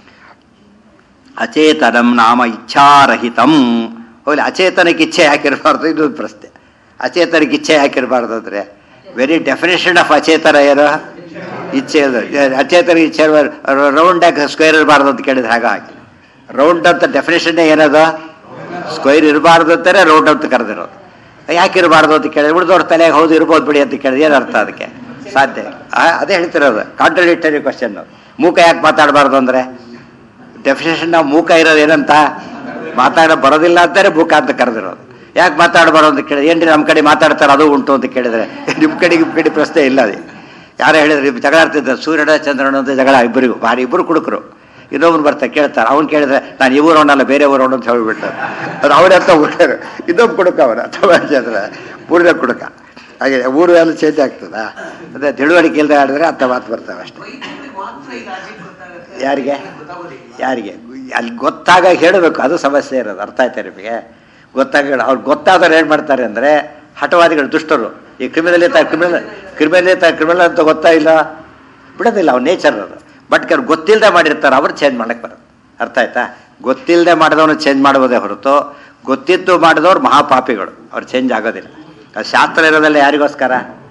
S1: ಅಚೇತನಂ ನಾಮ ಇಚ್ಛಾರಹಿತಂ ಹೋಗ್ಲಿ ಅಚೇತನಕ್ಕೆ ಇಚ್ಛೆ ಯಾಕಿರಬಾರ್ದು ಇದು ಒಂದು ಪ್ರಶ್ನೆ ಅಚೇತನಕ್ಕೆ ಇಚ್ಛೆ ಯಾಕಿರಬಾರ್ದು ಅಂದರೆ ವೆರಿ ಡೆಫಿನೇಷನ್ ಆಫ್ ಅಚೇತನ ಏನು ಇಚ್ಛೆ ಅದು. ಅಚೇತನ ಇಚ್ಛೆ ರೌಂಡ್ ಆಗಿ ಸ್ಕ್ವೇರ್ ಇರಬಾರ್ದು ಅಂತ ಕೇಳಿದ್ರೆ ಹಾಗಾಗಿ ರೌಂಡ್ ಅಂತ ಡೆಫಿನೇಷನ್ನೇ ಏನದು ಸ್ಕ್ವೇರ್ ಇರಬಾರ್ದು ಅಂತಾನೆ ರೌಂಡ್ ಅಂತ ಕರೆದಿರೋದು ಯಾಕೆ ಇರಬಾರ್ದು ಅಂತ ಕೇಳಿದ್ರೆ ಉಳಿದವ್ರ ತಲೆಗೆ ಹೌದು ಇರ್ಬೋದು ಬಿಡಿ ಅಂತ ಕೇಳಿದ್ರೆ ಏನು ಅರ್ಥ ಅದಕ್ಕೆ ಸಾಧ್ಯ ಇಲ್ಲ. ಆ, ಅದೇ ಹೇಳ್ತಿರೋದು ಕಾಂಟ್ರಡಿಕ್ಟರಿ ಕ್ವಶನ್ ಮೂಕ ಯಾಕೆ ಮಾತಾಡಬಾರ್ದು ಅಂದರೆ ಡೆಫಿನೇಷನ್ ನಾವು ಮೂಕ ಇರೋದು ಏನಂತ ಮಾತಾಡ ಬರೋದಿಲ್ಲ ಅಂತಾರೆ ಮೂಕ ಅಂತ ಕರೆದಿರೋದು ಯಾಕೆ ಮಾತಾಡಬಾರ್ದು ಅಂತ ಕೇಳಿದ್ರೆ ಏನ್ರಿ ನಮ್ಮ ಕಡೆ ಮಾತಾಡ್ತಾರೆ ಅದು ಉಂಟು ಅಂತ ಕೇಳಿದ್ರೆ ನಿಮ್ಮ ಕಡೆಗೆ ನಿಮ್ಮ ಕಡೆ ಪ್ರಶ್ನೆ ಇಲ್ಲ ಅದೇ ಯಾರೋ ಹೇಳಿದ್ರು ಇಬ್ಬರು ಜಗಳ ಆಡ್ತಿದ್ದಾರೆ ಸೂರ್ಯನ ಚಂದ್ರನ ಅಂತ ಜಗಳ ಇಬ್ಬರಿಗೂ ಭಾರಿ ಇಬ್ಬರು ಕುಡುಕರು ಇನ್ನೊಬ್ರು ಬರ್ತಾರೆ ಕೇಳ್ತಾರೆ ಅವ್ನು ಕೇಳಿದ್ರೆ ನಾನು ಈ ಊರವನಲ್ಲ ಬೇರೆ ಊರವನು ಅಂತ ಹೇಳ್ಬಿಟ್ಟು ಅದು ಅವರತ್ತ ಹುಡುಗರು ಇನ್ನೊಬ್ಬ ಕುಡುಕ ಅವನ ಅಥವಾ ಚಂದ್ರ ಪೂರ್ಣ ಕುಡುಕ ಹಾಗೆ ಊರು ಎಲ್ಲ ಚೇಂಜ್ ಆಗ್ತದಾ ಅದೇ ತಿಳುವಳಿಕೆ ಇಲ್ಲದೆ ಆಡಿದ್ರೆ ಅಂತ ಮಾತು ಬರ್ತವೆ ಅಷ್ಟೇ
S2: ವೈದ್ಯರಿಗೆ ಮಾತ್ರ ಈ ಲಾಜಿಕ್ ಗೊತ್ತಾಗುತ್ತೆ
S1: ಯಾರಿಗೆ?
S2: ಗೊತ್ತಾಗೋದಿಲ್ಲ
S1: ಯಾರಿಗೆ ಅಲ್ಲಿ ಗೊತ್ತಾಗ ಹೇಳಬೇಕು ಅದು ಸಮಸ್ಯೆ ಇರೋದು ಅರ್ಥ ಆಯ್ತಾ ನಿಮಗೆ ಗೊತ್ತಾಗ ಹೇಳ ಅವ್ರು ಗೊತ್ತಾದವ್ರು ಏನು ಮಾಡ್ತಾರೆ ಅಂದರೆ ಹಠವಾದಿಗಳು ದುಷ್ಟರು ಈ ಕ್ರಿಮಿನಲ್ ತ ಕ್ರಿಮಿನಲ್ ಕ್ರಿಮಿನಲ್ ತ ಕ್ರಿಮಿನಲ್ ಅಂತ ಗೊತ್ತಾ ಇಲ್ಲ ಬಿಡೋದಿಲ್ಲ ಅವ್ರ ನೇಚರ್ ಅದು ಬಟ್ ಕೆಲವ್ರು ಗೊತ್ತಿಲ್ಲದೆ ಮಾಡಿರ್ತಾರೆ ಅವ್ರು ಚೇಂಜ್ ಮಾಡಕ್ಕೆ ಬರೋದು ಅರ್ಥ ಆಯ್ತಾ ಗೊತ್ತಿಲ್ಲದೆ ಮಾಡಿದವನು ಚೇಂಜ್ ಮಾಡ್ಬೋದೇ ಹೊರತು ಗೊತ್ತಿದ್ದು ಮಾಡಿದವ್ರು ಮಹಾಪಾಪಿಗಳು ಅವ್ರು ಚೇಂಜ್ ಆಗೋದಿಲ್ಲ ಅದು ಶಾಸ್ತ್ರ ಇರೋದಲ್ಲ ಯಾರಿಗೋಸ್ಕರ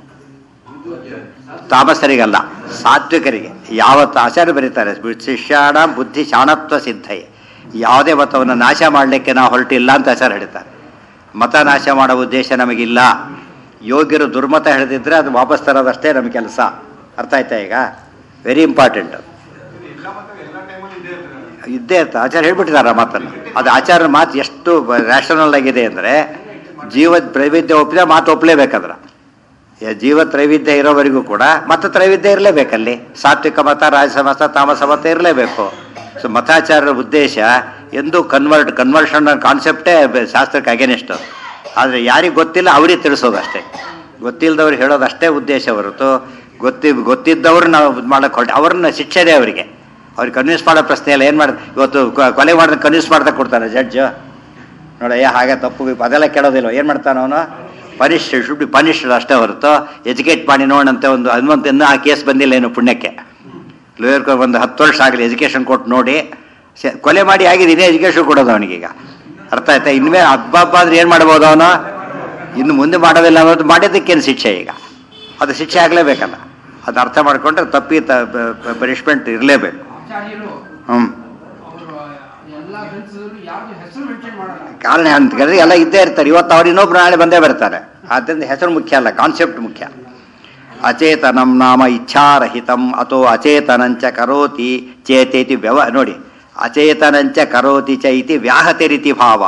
S1: ತಾಮಸರಿಗಲ್ಲ ಸಾತ್ವಿಕರಿಗೆ ಯಾವತ್ತು ಆಚಾರ್ಯ ಬರೀತಾರೆ ಶಿಷ್ಯಾಣ ಬುದ್ಧಿ ಶಾಣತ್ವ ಸಿದ್ಧಯೇ ಯಾವುದೇ ಮತವನ್ನು ನಾಶ ಮಾಡಲಿಕ್ಕೆ ನಾವು ಹೊರಟಿಲ್ಲ ಅಂತ ಆಚಾರ್ಯ ಹೇಳ್ತಾರೆ ಮತ ನಾಶ ಮಾಡೋ ಉದ್ದೇಶ ನಮಗಿಲ್ಲ ಯೋಗ್ಯರು ದುರ್ಮತ ಹಿಡಿದಿದ್ರೆ ಅದು ವಾಪಸ್ ತರೋದಷ್ಟೇ ನಮ್ಮ ಕೆಲಸ ಅರ್ಥ ಆಯ್ತಾ ಈಗ ವೆರಿ ಇಂಪಾರ್ಟೆಂಟ್
S3: ಎಲ್ಲ ಮತ್ತೆ ಎಲ್ಲ ಟೈಮಲ್ಲಿ ಇದ್ದೇ ಇರ್ತದೆ
S1: ಇದ್ದೇ ಇರ್ತ ಆಚಾರ್ಯ ಹೇಳ್ಬಿಟ್ಟಿದ್ದಾರೆ ಆ ಮಾತನ್ನು ಅದು ಆಚಾರ್ಯ ಮಾತು ಎಷ್ಟು ರ್ಯಾಷನಲ್ ಆಗಿದೆ ಅಂದರೆ ಜೀವ ತ್ರೈವಿಧ್ಯ ಒಪ್ಪಿದ ಮಾತು ಒಪ್ಪಲೇಬೇಕಾದ್ರ ಜೀವ ತ್ರೈವಿಧ್ಯ ಇರೋವರೆಗೂ ಕೂಡ ಮತ ತ್ರೈವಿಧ್ಯ ಇರಲೇಬೇಕಲ್ಲಿ ಸಾತ್ವಿಕ ಮತ ರಾಜಸ ಮತ ತಾಮಸ ಮತ ಇರಲೇಬೇಕು ಸೊ ಮತಾಚಾರ್ಯರ ಉದ್ದೇಶ ಎಂದು ಕನ್ವರ್ಟ್ ಕನ್ವರ್ಷನ್ ಕಾನ್ಸೆಪ್ಟೇ ಶಾಸ್ತ್ರಕ್ಕೆ ಅಗೇನೆಸ್ಟ್ ಅದು ಆದರೆ ಯಾರಿಗೆ ಗೊತ್ತಿಲ್ಲ ಅವ್ರಿಗೆ ತಿಳಿಸೋದು ಅಷ್ಟೇ ಗೊತ್ತಿಲ್ಲದವ್ರು ಹೇಳೋದು ಅಷ್ಟೇ ಉದ್ದೇಶ ಹೊರತು ಗೊತ್ತಿ ಗೊತ್ತಿದ್ದವ್ರು ನಾವು ಇದು ಮಾಡಕ್ಕೆ ಹೊರಟು ಅವ್ರನ್ನ ಶಿಕ್ಷೆನೇ ಅವರಿಗೆ ಅವ್ರಿಗೆ ಕನ್ವಿನ್ಸ್ ಮಾಡೋ ಪ್ರಶ್ನೆ ಇಲ್ಲ ಏನು ಮಾಡಿ ಇವತ್ತು ಕೊ- ಕೊಲೆ ಮಾಡಿದ್ರೆ ಕನ್ವಿನ್ಸ್ ಮಾಡ್ತಾ ಕೊಡ್ತಾನೆ ಜಡ್ಜ್ ನೋಡಯ್ಯ ಹಾಗೆ ತಪ್ಪು ಅದೆಲ್ಲ ಕೇಳೋದಿಲ್ಲ ಏನು ಮಾಡ್ತಾನೆ ಅವನು ಪನಿಷ್ ಶುಡ್ ಬಿ ಪನಿಷ್ಡ್ ಅಷ್ಟೇ ಹೊರತು ಎಜುಕೇಟ್ ಮಾಡಿ ನೋಡಂತೆ ಒಂದು ಹನುಮಂತ ಇನ್ನೂ ಆ ಕೇಸ್ ಬಂದಿಲ್ಲ ಏನು ಪುಣ್ಯಕ್ಕೆ ಲೋಯರ್ ಒಂದು ಹತ್ತು ವರ್ಷ ಆಗಲಿ ಎಜುಕೇಷನ್ ಕೊಟ್ಟು ನೋಡಿ ಸ- ಕೊಲೆ ಮಾಡಿ ಆಗಿದ್ದೀನಿ ಎಜುಕೇಷನ್ ಕೊಡೋದು ಅವನಿಗೀಗ ಅರ್ಥ ಆಯ್ತಾ ಇನ್ಮೇಲೆ ಹಬ್ಬ ಹಬ್ಬ ಆದ್ರೆ ಏನು ಮಾಡ್ಬೋದು ಅವನು ಇನ್ನು ಮುಂದೆ ಮಾಡೋದಿಲ್ಲ ಅನ್ನೋದು ಮಾಡಿದ್ದಕ್ಕೇನು ಶಿಕ್ಷೆ ಈಗ ಅದು ಶಿಕ್ಷೆ ಆಗಲೇಬೇಕಲ್ಲ ಅದು ಅರ್ಥ ಮಾಡಿಕೊಂಡ್ರೆ ತಪ್ಪಿ ತ ಪನಿಷ್ಮೆಂಟ್ ಇರಲೇಬೇಕು
S4: ಆಚಾರ್ಯರು
S1: ಹ್ಞೂ
S4: ಅವರು ಎಲ್ಲ ಗ್ರಂಥದಲ್ಲೂ ಯಾವ್ದು ಹೆಸರು ಮೆನ್ಷನ್ ಮಾಡಲ್ಲ
S1: ಕಾರಣ ಅಂತ ಕೇಳಿದ್ರೆ ಎಲ್ಲ ಇದ್ದೇ ಇರ್ತಾರೆ ಇವತ್ತು ಅವ್ರು ಇನ್ನೊಬ್ರು ನಾಳೆ ಬಂದೇ ಬರ್ತಾರೆ ಆದ್ದರಿಂದ ಹೆಸರು ಮುಖ್ಯ ಅಲ್ಲ ಕಾನ್ಸೆಪ್ಟ್ ಮುಖ್ಯ ಅಚೇತನಂ ನಾಮ ಇಚ್ಛಾರಹಿತಂ ಅಥೋ ಅಚೇತನಂಚ ಕರೋತಿ ಚೇತೇತಿ ವ್ಯವ ನೋಡಿ ಅಚೇತನಂಚ ಕರೋತಿ ಚ ಇತಿ ವ್ಯಾಹತಿರಿತಿ ಭಾವ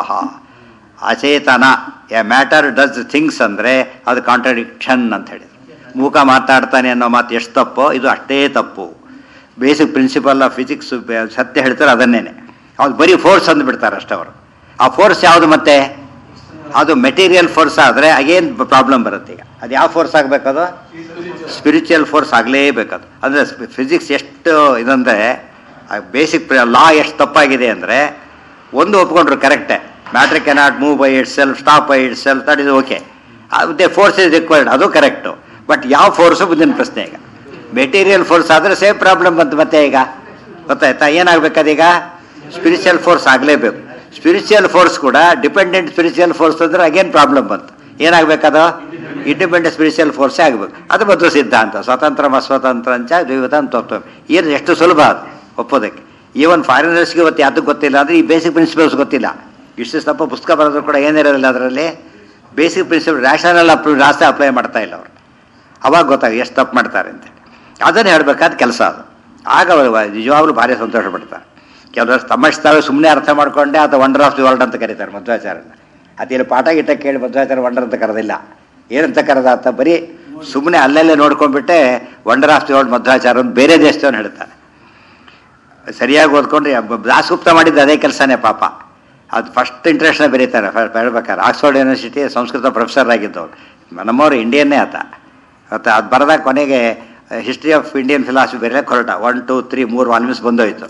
S1: ಅಚೇತನ ಎ ಮ್ಯಾಟರ್ ಡಸ್ ಥಿಂಗ್ಸ್ ಅಂದರೆ ಅದು ಕಾಂಟ್ರಡಿಕ್ಷನ್ ಅಂತ ಹೇಳಿದ್ರು ಮೂಕ ಮಾತಾಡ್ತಾನೆ ಅನ್ನೋ ಮಾತು ಎಷ್ಟು ತಪ್ಪೋ ಇದು ಅಷ್ಟೇ ತಪ್ಪು ಬೇಸಿಕ್ ಪ್ರಿನ್ಸಿಪಲ್ ಆಫ್ ಫಿಸಿಕ್ಸ್ ಸತ್ಯ ಹೇಳ್ತಾರೆ ಅದನ್ನೇನೆ ಅವ್ರು ಬರೀ ಫೋರ್ಸ್ ಅಂದ್ಬಿಡ್ತಾರೆ ಅಷ್ಟೇ ಅವರು ಆ ಫೋರ್ಸ್ ಯಾವುದು ಮತ್ತೆ ಅದು ಮೆಟೀರಿಯಲ್ ಫೋರ್ಸ್ ಆದರೆ ಅಗೇನ್ ಪ್ರಾಬ್ಲಮ್ ಬರುತ್ತೆ ಈಗ ಅದು ಯಾವ ಫೋರ್ಸ್ ಆಗಬೇಕದು ಸ್ಪಿರಿಚುವಲ್ ಫೋರ್ಸ್ ಆಗಲೇಬೇಕದು ಅಂದರೆ ಫಿಸಿಕ್ಸ್ ಎಷ್ಟು ಇದಂದರೆ ಬೇಸಿಕ್ ಲಾ ಎಷ್ಟು ತಪ್ಪಾಗಿದೆ ಅಂದರೆ ಒಂದು ಒಪ್ಕೊಂಡ್ರು ಕರೆಕ್ಟೇ matter cannot move by itself stop by itself that is okay ಅದೇ ಫೋರ್ಸ್ ಇಸ್ ರಿಕ್ವೈರ್ಡ್ ಅದು ಕರೆಕ್ಟು ಬಟ್ ಯಾವ ಫೋರ್ಸು ಮುಂದಿನ ಪ್ರಶ್ನೆ ಈಗ ಮೆಟೀರಿಯಲ್ ಫೋರ್ಸ್ ಆದರೆ ಸೇಮ್ ಪ್ರಾಬ್ಲಮ್ ಬಂತು ಮತ್ತೆ ಈಗ ಗೊತ್ತಾಯ್ತಾ ಏನಾಗಬೇಕದೀಗ ಸ್ಪಿರಿಚುವಲ್ ಫೋರ್ಸ್ ಆಗಲೇಬೇಕು ಸ್ಪಿರಿಚುವಲ್ ಫೋರ್ಸ್ ಕೂಡ ಡಿಪೆಂಡೆಂಟ್ ಸ್ಪಿರಿಚುವಲ್ ಫೋರ್ಸ್ ಅಂದ್ರೆ ಅಗೇನ್ ಪ್ರಾಬ್ಲಮ್ ಬಂತು ಏನಾಗಬೇಕದು ಇಂಡಿಪೆಂಡೆಂಟ್ ಸ್ಪಿರಿಚುವಲ್ ಫೋರ್ಸೇ ಆಗಬೇಕು ಅದು ಮತ್ತು ಸಿದ್ಧಾಂತ ಸ್ವತಂತ್ರ ಅಸ್ವತಂತ್ರ ಅಂಚ ದ್ವಿವಿಧ ತತ್ವ ಏನು ಎಷ್ಟು ಸುಲಭ ಅದು ಒಪ್ಪೋದಕ್ಕೆ ಈವನ್ ಫಾರಿನರ್ಸ್ಗೆ ಇವತ್ತು ಯಾವ್ದಕ್ಕೆ ಗೊತ್ತಿಲ್ಲ ಅಂದರೆ ಈ ಬೇಸಿಕ್ ಪ್ರಿನ್ಸಿಪಲ್ಸ್ ಗೊತ್ತಿಲ್ಲ ಇಷ್ಟು ಸ್ವಲ್ಪ ಪುಸ್ತಕ ಬರೋದು ಕೂಡ ಏನಿರೋದಿಲ್ಲ ಅದರಲ್ಲಿ ಬೇಸಿಕ್ ಪ್ರಿನ್ಸಿಪಲ್ ರ್ಯಾಷನಲ್ ಅಪ್ ರಾಸ್ತೆ ಅಪ್ಲೈ ಮಾಡ್ತಾ ಇಲ್ಲ ಅವರು ಅವಾಗ ಗೊತ್ತಾಗ ಎಷ್ಟು ತಪ್ಪು ಮಾಡ್ತಾರೆ ಅಂತ ಅದನ್ನು ಹೇಳಬೇಕಾದ ಕೆಲಸ ಅದು ಆಗ ಅವರು ನಿಜವಾಗ್ಲೂ ಭಾರಿ ಸಂತೋಷ ಪಡ್ತಾರೆ ಕೆಲವರು ತಮ್ಮಷ್ಟು ತಾವೇ ಸುಮ್ಮನೆ ಅರ್ಥ ಮಾಡ್ಕೊಂಡೆ ಅಥವಾ ವಂಡರ್ ಆಫ್ ದಿ ವರ್ಲ್ಡ್ ಅಂತ ಕರೀತಾರೆ ಮಧ್ವಾಚಾರ್ಯನ ಅದೇನು ಪಾಠ ಗಿಟ್ಟ ಕೇಳಿ ಮಧ್ವಾಚಾರ್ಯ ವಂಡರ್ ಅಂತ ಕರೆದಿಲ್ಲ ಏನಂತ ಕರೆದ ಅಂತ ಬರೀ ಸುಮ್ಮನೆ ಅಲ್ಲಲ್ಲೇ ನೋಡ್ಕೊಂಡ್ಬಿಟ್ಟೆ wonder of the world Madhvacharya ಅಂತ ಬೇರೆ ದೇಶದವನು ಹೇಳ್ತಾನೆ ಸರಿಯಾಗಿ ಓದ್ಕೊಂಡ್ರೆ ದಾಸಗುಪ್ತ ಮಾಡಿದ್ದು ಅದೇ ಕೆಲಸನೇ ಪಾಪ ಅದು ಫಸ್ಟ್ ಇಂಟ್ರೆಸ್ಟ್ನ ಬರೀತಾರೆ ಫ- ಹೇಳ್ಬೇಕಾದ್ರೆ ಆಕ್ಸ್ಫರ್ಡ್ ಯೂನಿವರ್ಸಿಟಿ ಸಂಸ್ಕೃತ ಪ್ರೊಫೆಸರ್ ಆಗಿದ್ದವ್ರು ನಮ್ಮವರು ಇಂಡಿಯನ್ನೇ ಆತ ಮತ್ತು ಅದು ಬರೆದಾಗ ಕೊನೆಗೆ ಹಿಸ್ಟ್ರಿ ಆಫ್ ಇಂಡಿಯನ್ ಫಿಲಾಸಫಿ ಬರೆಯಕ್ಕೆ ಹೊರಟ ಒನ್ ಟು ತ್ರೀ ಮೂರು ವಾಲ್ಯೂಮ್ಸ್ ಬಂದೋಯ್ತು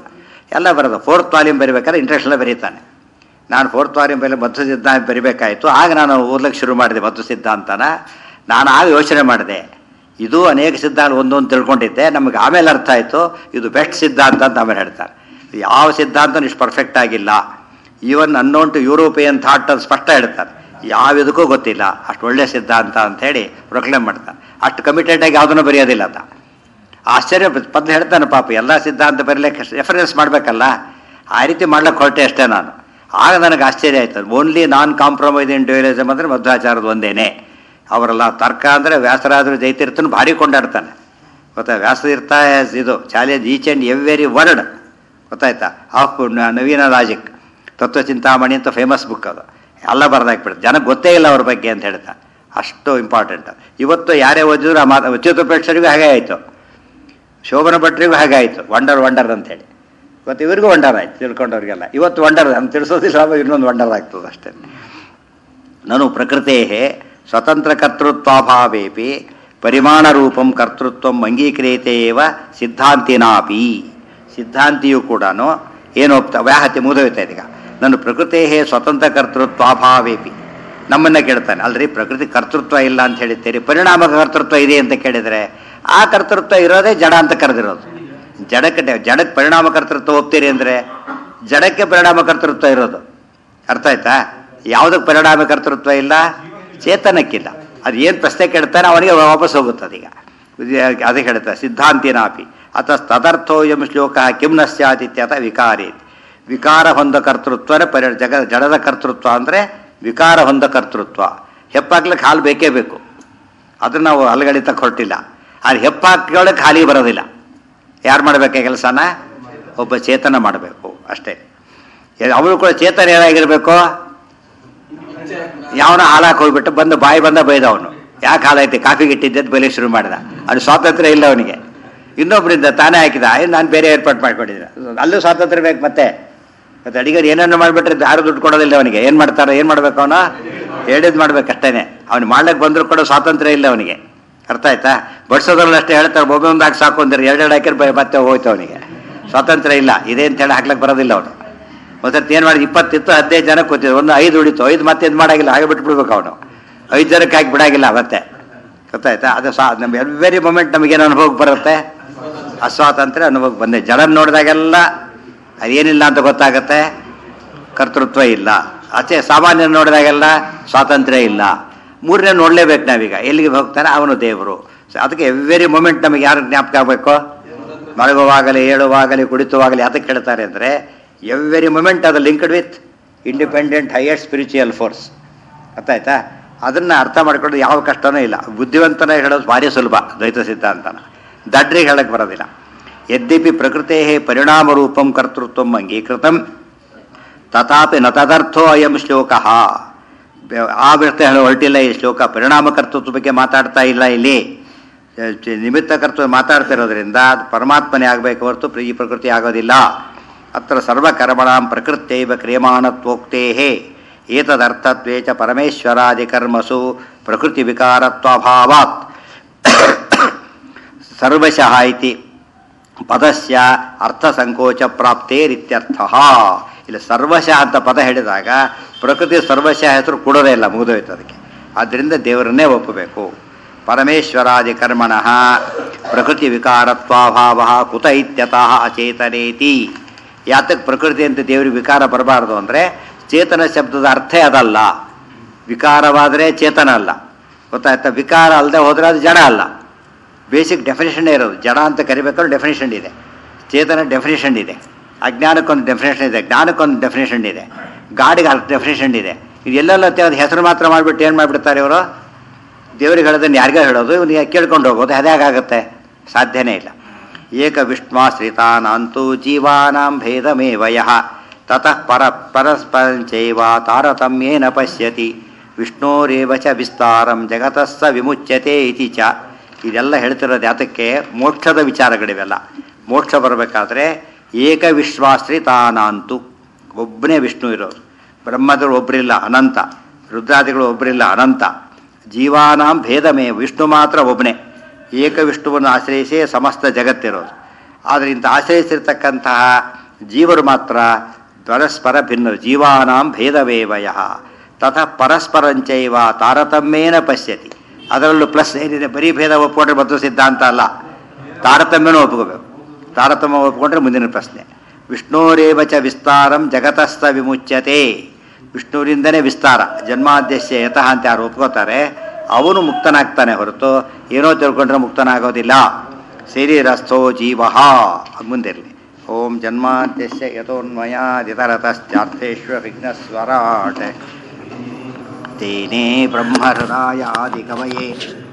S1: ಎಲ್ಲ ಬರೋದು ಫೋರ್ತ್ ವಾಲ್ಯೂಮ್ ಬರಿಬೇಕಾದ್ರೆ ಇಂಟ್ರೆಸ್ಟ್ ಎಲ್ಲ ಬರೀತಾನೆ ನಾನು ಫೋರ್ತ್ ವಾಲ್ಯೂಮ್ ಮೇಲೆ ಮಧ್ವ ಸಿದ್ಧಾಂತ ಬರಿಬೇಕಾಯಿತು ಆಗ ನಾನು ಓದ್ಲಿಕ್ಕೆ ಶುರು ಮಾಡಿದೆ ಮಧ್ವ ಸಿದ್ಧಾಂತನ ನಾನು ಆಗ ಯೋಚನೆ ಮಾಡಿದೆ ಇದು ಅನೇಕ ಸಿದ್ಧಾಂತ ಒಂದೊಂದು ತಿಳ್ಕೊಂಡಿದ್ದೆ ನಮಗೆ ಆಮೇಲೆ ಅರ್ಥ ಆಯಿತು ಇದು ಬೆಸ್ಟ್ ಸಿದ್ಧಾಂತ ಅಂತ ಆಮೇಲೆ ಹೇಳ್ತಾರೆ ಯಾವ ಸಿದ್ಧಾಂತ ಇಷ್ಟು ಪರ್ಫೆಕ್ಟ್ ಆಗಿಲ್ಲ even unknown to European thought ಅಂತ ಸ್ಪಷ್ಟ ಹೇಳ್ತಾರೆ ಯಾವುದಕ್ಕೂ ಗೊತ್ತಿಲ್ಲ ಅಷ್ಟು ಒಳ್ಳೆ ಸಿದ್ಧಾಂತ ಅಂತ ಹೇಳಿ ಪ್ರೊಕ್ಲೇಮ್ ಮಾಡ್ತಾರೆ ಅಷ್ಟು ಕಮಿಟೆಡ್ ಆಗಿ ಯಾವುದನ್ನು ಬರೆಯೋದಿಲ್ಲ ಅಂತ ಆಶ್ಚರ್ಯ ಪದ್ಲು ಹೇಳ್ತಾನೆ ಪಾಪ ಎಲ್ಲ ಸಿದ್ಧಾಂತ ಬರೀಲಿಕ್ಕೆ ರೆಫರೆನ್ಸ್ ಮಾಡಬೇಕಲ್ಲ ಆ ರೀತಿ ಮಾಡ್ಲಿಕ್ಕೆ ಹೊರಟೆ ಅಷ್ಟೇ ನಾನು ಆಗ ನನಗೆ ಆಶ್ಚರ್ಯ ಆಯ್ತು ಓನ್ಲಿ ನಾನ್ ಕಾಂಪ್ರಮೈಸ್ ಇನ್ ಡ್ಯೂಯಲಿಸಮ್ ಅಂದರೆ ಮಧ್ವಾಚಾರದ ಒಂದೇನೆ ಅವರೆಲ್ಲ ತರ್ಕ ಅಂದರೆ ವ್ಯಾಸರಾದರು ಜೈತೀರ್ಥನು ಭಾರಿ ಕೊಂಡಾಡ್ತಾನೆ ಗೊತ್ತಾ ವ್ಯಾಸತೀರ್ಥ as ಇದು challenge each and every word ಗೊತ್ತಾಯ್ತಾ ಆಫ್ ನವೀನ ಲಾಜಿಕ್ ತತ್ವಚಿಂತಾಮಣಿ ಅಂತ ಫೇಮಸ್ ಬುಕ್ ಅದು ಎಲ್ಲ ಬರ್ದಾಕ್ಬಿಡುತ್ತೆ ಜನಕ್ಕೆ ಗೊತ್ತೇ ಇಲ್ಲ ಅವ್ರ ಬಗ್ಗೆ ಅಂತ ಹೇಳ್ತಾ ಅಷ್ಟು ಇಂಪಾರ್ಟೆಂಟ್ ಇವತ್ತು ಯಾರೇ ಓದಿದ್ರು ಆ ಮಾತು ಅಚ್ಯುತಪೇಕ್ಷರಿಗೂ ಹಾಗೆ ಆಯಿತು ಶೋಭನ ಭಟ್ರಿಗೂ ಹಾಗೆ ಆಯಿತು ವಂಡರ್ ವಂಡರ್ ಅಂತೇಳಿ ಇವತ್ತು ಇವರಿಗೂ ವಂಡರ್ ಆಯ್ತು ತಿಳ್ಕೊಂಡವ್ರಿಗೆಲ್ಲ ಇವತ್ತು ವಂಡರ್ ಅಂತ ತಿಳಿಸೋದಿಲ್ಲ ಆವಾಗ ಇನ್ನೊಂದು ವಂಡರ್ ಆಗ್ತದೆ ಅಷ್ಟೇ ನನು ಪ್ರಕೃತೇ ಸ್ವತಂತ್ರ ಕರ್ತೃತ್ವಾಭಾವೇಪಿ ಪರಿಮಾಣ ರೂಪಂ ಕರ್ತೃತ್ವ ಅಂಗೀಕ್ರಿಯತೆ ಏವ ಸಿದ್ಧಾಂತಿನಾಪಿ ಸಿದ್ಧಾಂತಿಯು ಕೂಡ ಏನು ಒಪ್ತ ವ್ಯಾಹತಿ ಮುಗಿದೋಯ್ತಾ ಇದೀಗ ನಾನು ಪ್ರಕೃತೇ ಸ್ವತಂತ್ರ ಕರ್ತೃತ್ವಾಭಾವೇಪಿ ನಮ್ಮನ್ನ ಕೇಳ್ತಾನೆ ಅಲ್ರಿ ಪ್ರಕೃತಿ ಕರ್ತೃತ್ವ ಇಲ್ಲ ಅಂತ ಹೇಳಿದ್ದೀರಿ ಪರಿಣಾಮ ಕರ್ತೃತ್ವ ಇದೆ ಅಂತ ಕೇಳಿದರೆ ಆ ಕರ್ತೃತ್ವ ಇರೋದೇ ಜಡ ಅಂತ ಕರೆದಿರೋದು ಜಡಕ್ಕೆ ಜಡಕ್ಕೆ ಪರಿಣಾಮ ಕರ್ತೃತ್ವ ಒಪ್ತೀರಿ ಅಂದರೆ ಜಡಕ್ಕೆ ಪರಿಣಾಮ ಕರ್ತೃತ್ವ ಇರೋದು ಅರ್ಥ ಆಯ್ತಾ ಯಾವುದಕ್ಕೆ ಪರಿಣಾಮ ಕರ್ತೃತ್ವ ಇಲ್ಲ ಚೇತನಕ್ಕಿಲ್ಲ ಅದು ಏನು ಪ್ರಶ್ನೆ ಕೇಳ್ತಾನೆ ಅವನಿಗೆ ವಾಪಸ್ ಹೋಗುತ್ತೆ ಅದೀಗ ಇದು- ಅದಕ್ಕೆ ಹೇಳ್ತಾರೆ ಸಿದ್ಧಾಂತಿನಾಪಿ ಅಥ ತದರ್ಥೋಯಂ ಶ್ಲೋಕ ಕಿಂ ನ ಸ್ಯಾತ್ ಇತ್ಯಥ ವಿಕಾರಿ ವಿಕಾರ ಹೊಂದ ಕರ್ತೃತ್ವನೇ ಪರಿ ಜಗ ಜಡದ ಕರ್ತೃತ್ವ ಅಂದರೆ ವಿಕಾರ ಹೊಂದ ಕರ್ತೃತ್ವ ಹೆಪ್ಪಾಕ್ಲಿಕ್ಕೆ ಹಾಲು ಬೇಕೇ ಬೇಕು ಅದನ್ನ ನಾವು ಹಲ್ಗಡಿತಕ್ಕೆ ಹೊರಟಿಲ್ಲ ಅದು ಹೆಪ್ಪಾಕ್ಕೊಳ್ಳೋಕೆ ಹಾಲಿ ಬರೋದಿಲ್ಲ ಯಾರು ಮಾಡಬೇಕು ಕೆಲಸನ ಒಬ್ಬ ಚೇತನ ಮಾಡಬೇಕು ಅಷ್ಟೇ ಅವಳು ಕೂಡ ಚೇತನ ಏನಾಗಿರ್ಬೇಕು ಯಾವನ ಹಾಲಾಕ್ ಹೋಗ್ಬಿಟ್ಟು ಬಂದು ಬಾಯಿ ಬಂದ ಬೈದ ಅವನು ಯಾಕೆ ಹಾಲೈತಿ ಕಾಫಿಗೆ ಇಟ್ಟಿದ್ದೆ ಬೈಲಿಕ್ಕೆ ಶುರು ಮಾಡಿದ ಅವ್ನು ಸ್ವಾತಂತ್ರ್ಯ ಇಲ್ಲ ಅವನಿಗೆ ಇನ್ನೊಬ್ಬರಿಂದ ತಾನೇ ಹಾಕಿದ ಆಯ್ತು ನಾನು ಬೇರೆ ಏರ್ಪಾಟ್ ಮಾಡ್ಕೊಂಡಿದ್ದೆ ಅಲ್ಲೂ ಸ್ವಾತಂತ್ರ್ಯ ಬೇಕು ಮತ್ತೆ ಮತ್ತೆ ಅಡಿಗೆ ಏನನ್ನು ಮಾಡಿಬಿಟ್ರೆ ಯಾರು ದುಡ್ಡು ಕೊಡೋದಿಲ್ಲ ಅವನಿಗೆ ಏನು ಮಾಡ್ತಾರೆ ಏನು ಮಾಡ್ಬೇಕು ಅವನು ಹೇಳಿದ್ ಮಾಡ್ಬೇಕು ಅಷ್ಟೇನೆ ಅವ್ನು ಮಾಡ್ಲಿಕ್ಕೆ ಬಂದರೂ ಕೂಡ ಸ್ವಾತಂತ್ರ್ಯ ಇಲ್ಲ ಅವನಿಗೆ ಅರ್ಥ ಆಯ್ತಾ ಬಡ್ಸೋದ್ರಲ್ಲಿ ಅಷ್ಟೇ ಹೇಳ್ತಾರೆ ಒಬ್ಬ ಒಂದಾಗಿ ಸಾಕು ಅಂದ್ರೆ ಎರಡೆರಡು ಹಾಕಿರ್ ಬ- ಮತ್ತೆ ಹೋಯ್ತು ಅವನಿಗೆ ಸ್ವಾತಂತ್ರ್ಯ ಇಲ್ಲ ಇದೆ ಅಂತ ಹೇಳಿ ಹಾಕ್ಲಕ್ಕೆ ಬರೋದಿಲ್ಲ ಅವನು ಒಂದ್ಸರ್ತಿ ಏನು ಮಾಡಿ ಇಪ್ಪತ್ತಿತ್ತು ಹದಿನೈದು ಜನ ಕೂತಿದ್ರು ಒಂದು ಐದು ಉಳಿತು ಐದು ಮತ್ತೆ ಇದು ಮಾಡಾಗಿಲ್ಲ ಹಾಗೆ ಬಿಟ್ಬಿಡ್ಬೇಕು ಅವನು ಐದು ಜನಕ್ಕೆ ಹಾಕಿ ಬಿಡಾಗಿಲ್ಲ ಮತ್ತೆ ಗೊತ್ತಾಯ್ತಾ ಅದು ಸ್ವಾ ನಮ್ಮ ಎವ್ರಿ ಮೊಮೆಂಟ್ ನಮಗೇನು ಅನುಭವಕ್ಕೆ ಬರುತ್ತೆ ಅಸ್ವಾತಂತ್ರ್ಯ ಅನುಭವಕ್ಕೆ ಬಂದೆ ಜಡನ್ ನೋಡಿದಾಗೆಲ್ಲ ಅದೇನಿಲ್ಲ ಅಂತ ಗೊತ್ತಾಗತ್ತೆ ಕರ್ತೃತ್ವ ಇಲ್ಲ ಅಷ್ಟೇ ಸಾಮಾನ್ಯ ನೋಡಿದಾಗೆಲ್ಲ ಸ್ವಾತಂತ್ರ್ಯ ಇಲ್ಲ ಮೂರನೇ ನೋಡಲೇಬೇಕು ನಾವೀಗ ಎಲ್ಲಿಗೆ ಹೋಗ್ತಾನೆ ಅವನು ದೇವರು ಸೊ ಅದಕ್ಕೆ ಎವ್ರಿ ಮೊಮೆಂಟ್ ನಮಗೆ ಯಾರು ಜ್ಞಾಪಕ ಆಗಬೇಕು ಮಲಗುವಾಗಲಿ ಏಳುವಾಗಲಿ ಕುಡಿತುವಾಗಲಿ ಅದಕ್ಕೆ ಹೇಳ್ತಾರೆ ಅಂದರೆ ಎವ್ರಿ ಮೊಮೆಂಟ್ ಅದು linked with independent higher spiritual force ಗೊತ್ತಾಯ್ತಾ ಅದನ್ನು ಅರ್ಥ ಮಾಡ್ಕೊಂಡು ಯಾವ ಕಷ್ಟನೂ ಇಲ್ಲ ಬುದ್ಧಿವಂತನ ಹೇಳೋದು ಭಾರಿ ಸುಲಭ ದ್ವೈತ ಸಿದ್ಧಾಂತನ ದಡ್ರಿಗೆ ಹೇಳಕ್ಕೆ ಬರೋದಿಲ್ಲ ಯದ್ಯಪಿ ಪ್ರಕೃತೇ ಪರಿಣಾಮ ರೂಪಂ ಕರ್ತೃತ್ವಂ ಅಂಗೀಕೃತಂ ತಥಾಪಿ ನ ತದರ್ಥೋ ಅಯಂ ಶ್ಲೋಕ ಆ ವ್ಯಕ್ತಿ ಹೇಳೋ ಹೊರಟಿಲ್ಲ ಈ ಶ್ಲೋಕ ಪರಿಣಾಮ ಕರ್ತೃತ್ವ ಬಗ್ಗೆ ಮಾತಾಡ್ತಾ ಇಲ್ಲ ಇಲ್ಲಿ ಚ- ನಿಮಿತ್ತ ಕರ್ತೃತ್ವ ಮಾತಾಡ್ತಾ ಇರೋದ್ರಿಂದ ಅದು ಪರಮಾತ್ಮನೇ ಆಗಬೇಕು ಹೊರತು ಪ್ರ- ಈ ಪ್ರಕೃತಿ ಆಗೋದಿಲ್ಲ ಅತ್ರ ಸರ್ವಕರ್ಮಣಾಂ ಪ್ರಕೃತ್ಯೈವ ಕ್ರಿಯಮಾಣತ್ವೋಕ್ತೇ ಏತದರ್ಥತ್ವೇ ಚ ಪರಮೇಶ್ವರಾದಿ ಕರ್ಮಸು ಪ್ರಕೃತಿ ವಿಕಾರತ್ವಭಾವಾತ್ ಸರ್ವಶಃ ಇತಿ ಪದಸ್ಯ ಅರ್ಥ ಸಂಕೋಚ ಪ್ರಾಪ್ತೇರಿತ್ಯರ್ಥ ಇಲ್ಲಿ ಸರ್ವಶಃ ಅಂತ ಪದ ಹೇಳಿದಾಗ ಪ್ರಕೃತಿ ಸರ್ವಶಃ ಹೆಸರು ಕೊಡೋದೇ ಇಲ್ಲ ಮುಗಿದೋಯ್ತು ಅದಕ್ಕೆ ಆದ್ದರಿಂದ ದೇವರನ್ನೇ ಒಪ್ಪಬೇಕು ಪರಮೇಶ್ವರಾದಿ ಕರ್ಮಣ ಪ್ರಕೃತಿ ವಿಕಾರತ್ವಾಭಾವ ಕುತ ಇತ್ಯತಃ ಅಚೇತನೇತಿ ಯಾತಕ್ಕೆ ಪ್ರಕೃತಿ ಅಂತ ದೇವರಿಗೆ ವಿಕಾರ ಬರಬಾರ್ದು ಅಂದರೆ ಚೇತನ ಶಬ್ದದ ಅರ್ಥ ಅದಲ್ಲ ವಿಕಾರವಾದರೆ ಚೇತನ ಅಲ್ಲ ಗೊತ್ತಾಯ್ತಾ ವಿಕಾರ ಅಲ್ಲದೆ ಹೋದರೆ ಅದು ಜಡ ಅಲ್ಲ ಬೇಸಿಕ್ ಡೆಫಿನೇಷನ್ನೇ ಇರೋದು ಜಡ ಅಂತ ಕರಿಬೇಕಾದ್ರೆ ಡೆಫಿನೇಷನ್ ಇದೆ ಚೇತನ ಡೆಫಿನೇಷನ್ ಇದೆ ಅಜ್ಞಾನಕ್ಕೊಂದು ಡೆಫಿನೇಷನ್ ಇದೆ ಜ್ಞಾನಕ್ಕೊಂದು ಡೆಫಿನೇಷನ್ ಇದೆ ಗಾಡಿಗೆ ಡೆಫಿನೇಷನ್ ಇದೆ ಇದು ಎಲ್ಲೆಲ್ಲ ಅದು ಹೆಸರು ಮಾತ್ರ ಮಾಡಿಬಿಟ್ಟು ಏನು ಮಾಡಿಬಿಡ್ತಾರೆ ಇವರು ದೇವರಿಗೆ ಹೇಳೋದನ್ನು ಯಾರಿಗೋ ಹೇಳೋದು ಇವನಿಗೆ ಕೇಳ್ಕೊಂಡು ಹೋಗೋದು ಅದೇ ಆಗುತ್ತೆ ಸಾಧ್ಯನೇ ಇಲ್ಲ ಏಕ ವಿಷ್ಣುಶ್ರಿತಾನಂತೂ ಜೀವಾನಾಂ ಭೇದಮೇವ ಯಃ ತತಃ ಪರ ಪರಸ್ಪರಂಚೈವ ತಾರತಮ್ಯೇನ ಪಶ್ಯತಿ ವಿಷ್ಣೋರೇವ ಚ ವಿಸ್ತಾರಂ ಜಗತಃ ಸ ವಿಮುಚ್ಯತೆ ಇತಿ ಚ ಇದೆಲ್ಲ ಹೇಳ್ತಿರೋದು ಯಾತಕ್ಕೆ ಮೋಕ್ಷದ ವಿಚಾರಗಳಿವೆಲ್ಲ ಮೋಕ್ಷ ಬರಬೇಕಾದ್ರೆ ಏಕ ವಿಶ್ವಾಶ್ರಿತಾನಂತು ಒಬ್ಬನೇ ವಿಷ್ಣು ಇರೋದು ಬ್ರಹ್ಮದರು ಒಬ್ಬರಿಲ್ಲ ಅನಂತ ರುದ್ರಾದಿಗಳು ಒಬ್ಬರಿಲ್ಲ ಅನಂತ ಜೀವಾನಾಂ ಭೇದಮೇ ವಿಷ್ಣು ಮಾತ್ರ ಒಬ್ಬನೇ ಏಕ ವಿಷ್ಣುವನ್ನು ಆಶ್ರಯಿಸೇ ಸಮಸ್ತ ಜಗತ್ತಿರೋದು ಆದರೆ ಇಂಥ ಆಶ್ರಯಿಸಿರ್ತಕ್ಕಂತಹ ಜೀವರು ಮಾತ್ರ ಪರಸ್ಪರ ಭಿನ್ನ ಜೀವಾನಾಂ ಭೇದವೇವಯ ತಥ ಪರಸ್ಪರಂಚೈವ ತಾರತಮ್ಯೇನ ಪಶ್ಯತಿ ಅದರಲ್ಲೂ ಪ್ಲಸ್ ಏನಿದೆ ಬರೀ ಭೇದ ಒಪ್ಕೊಂಡ್ರೆ ಮತ್ತು ಸಿದ್ಧಾಂತ ಅಲ್ಲ ತಾರತಮ್ಯನೂ ಒಪ್ಕೋಬೇಕು ತಾರತಮ್ಯ ಒಪ್ಕೊಂಡ್ರೆ ಮುಂದಿನ ಪ್ರಶ್ನೆ ವಿಷ್ಣೋರೇವ ಚ ವಿಸ್ತಾರಂ ಜಗತಸ್ಥ ವಿಮುಚ್ಯತೆ ವಿಷ್ಣುವಿನಿಂದನೇ ವಿಸ್ತಾರ ಜನ್ಮಾದ್ಯಸ್ಯ ಯತಃ ಅಂತ ಯಾರು ಒಪ್ಕೋತಾರೆ ಅವನು ಮುಕ್ತನಾಗ್ತಾನೆ ಹೊರತು ಏನೋ ತಿಳ್ಕೊಂಡ್ರೆ ಮುಕ್ತನಾಗೋದಿಲ್ಲ ಶರೀರಸ್ಥೋ ಜೀವ ಮುಂದಿರಲಿ ಓಂ ಜನ್ಮಾದ್ಯಸ್ಯ ಯಥೋನ್ಮಯಾದಿತರತಶ್ಚಾರ್ಥೇಶ್ವ ವಿಘ್ನಸ್ವರಾಟ್ ತೇನೇ ಬ್ರಹ್ಮಹೃದಾಯಾದಿಕವಯೇ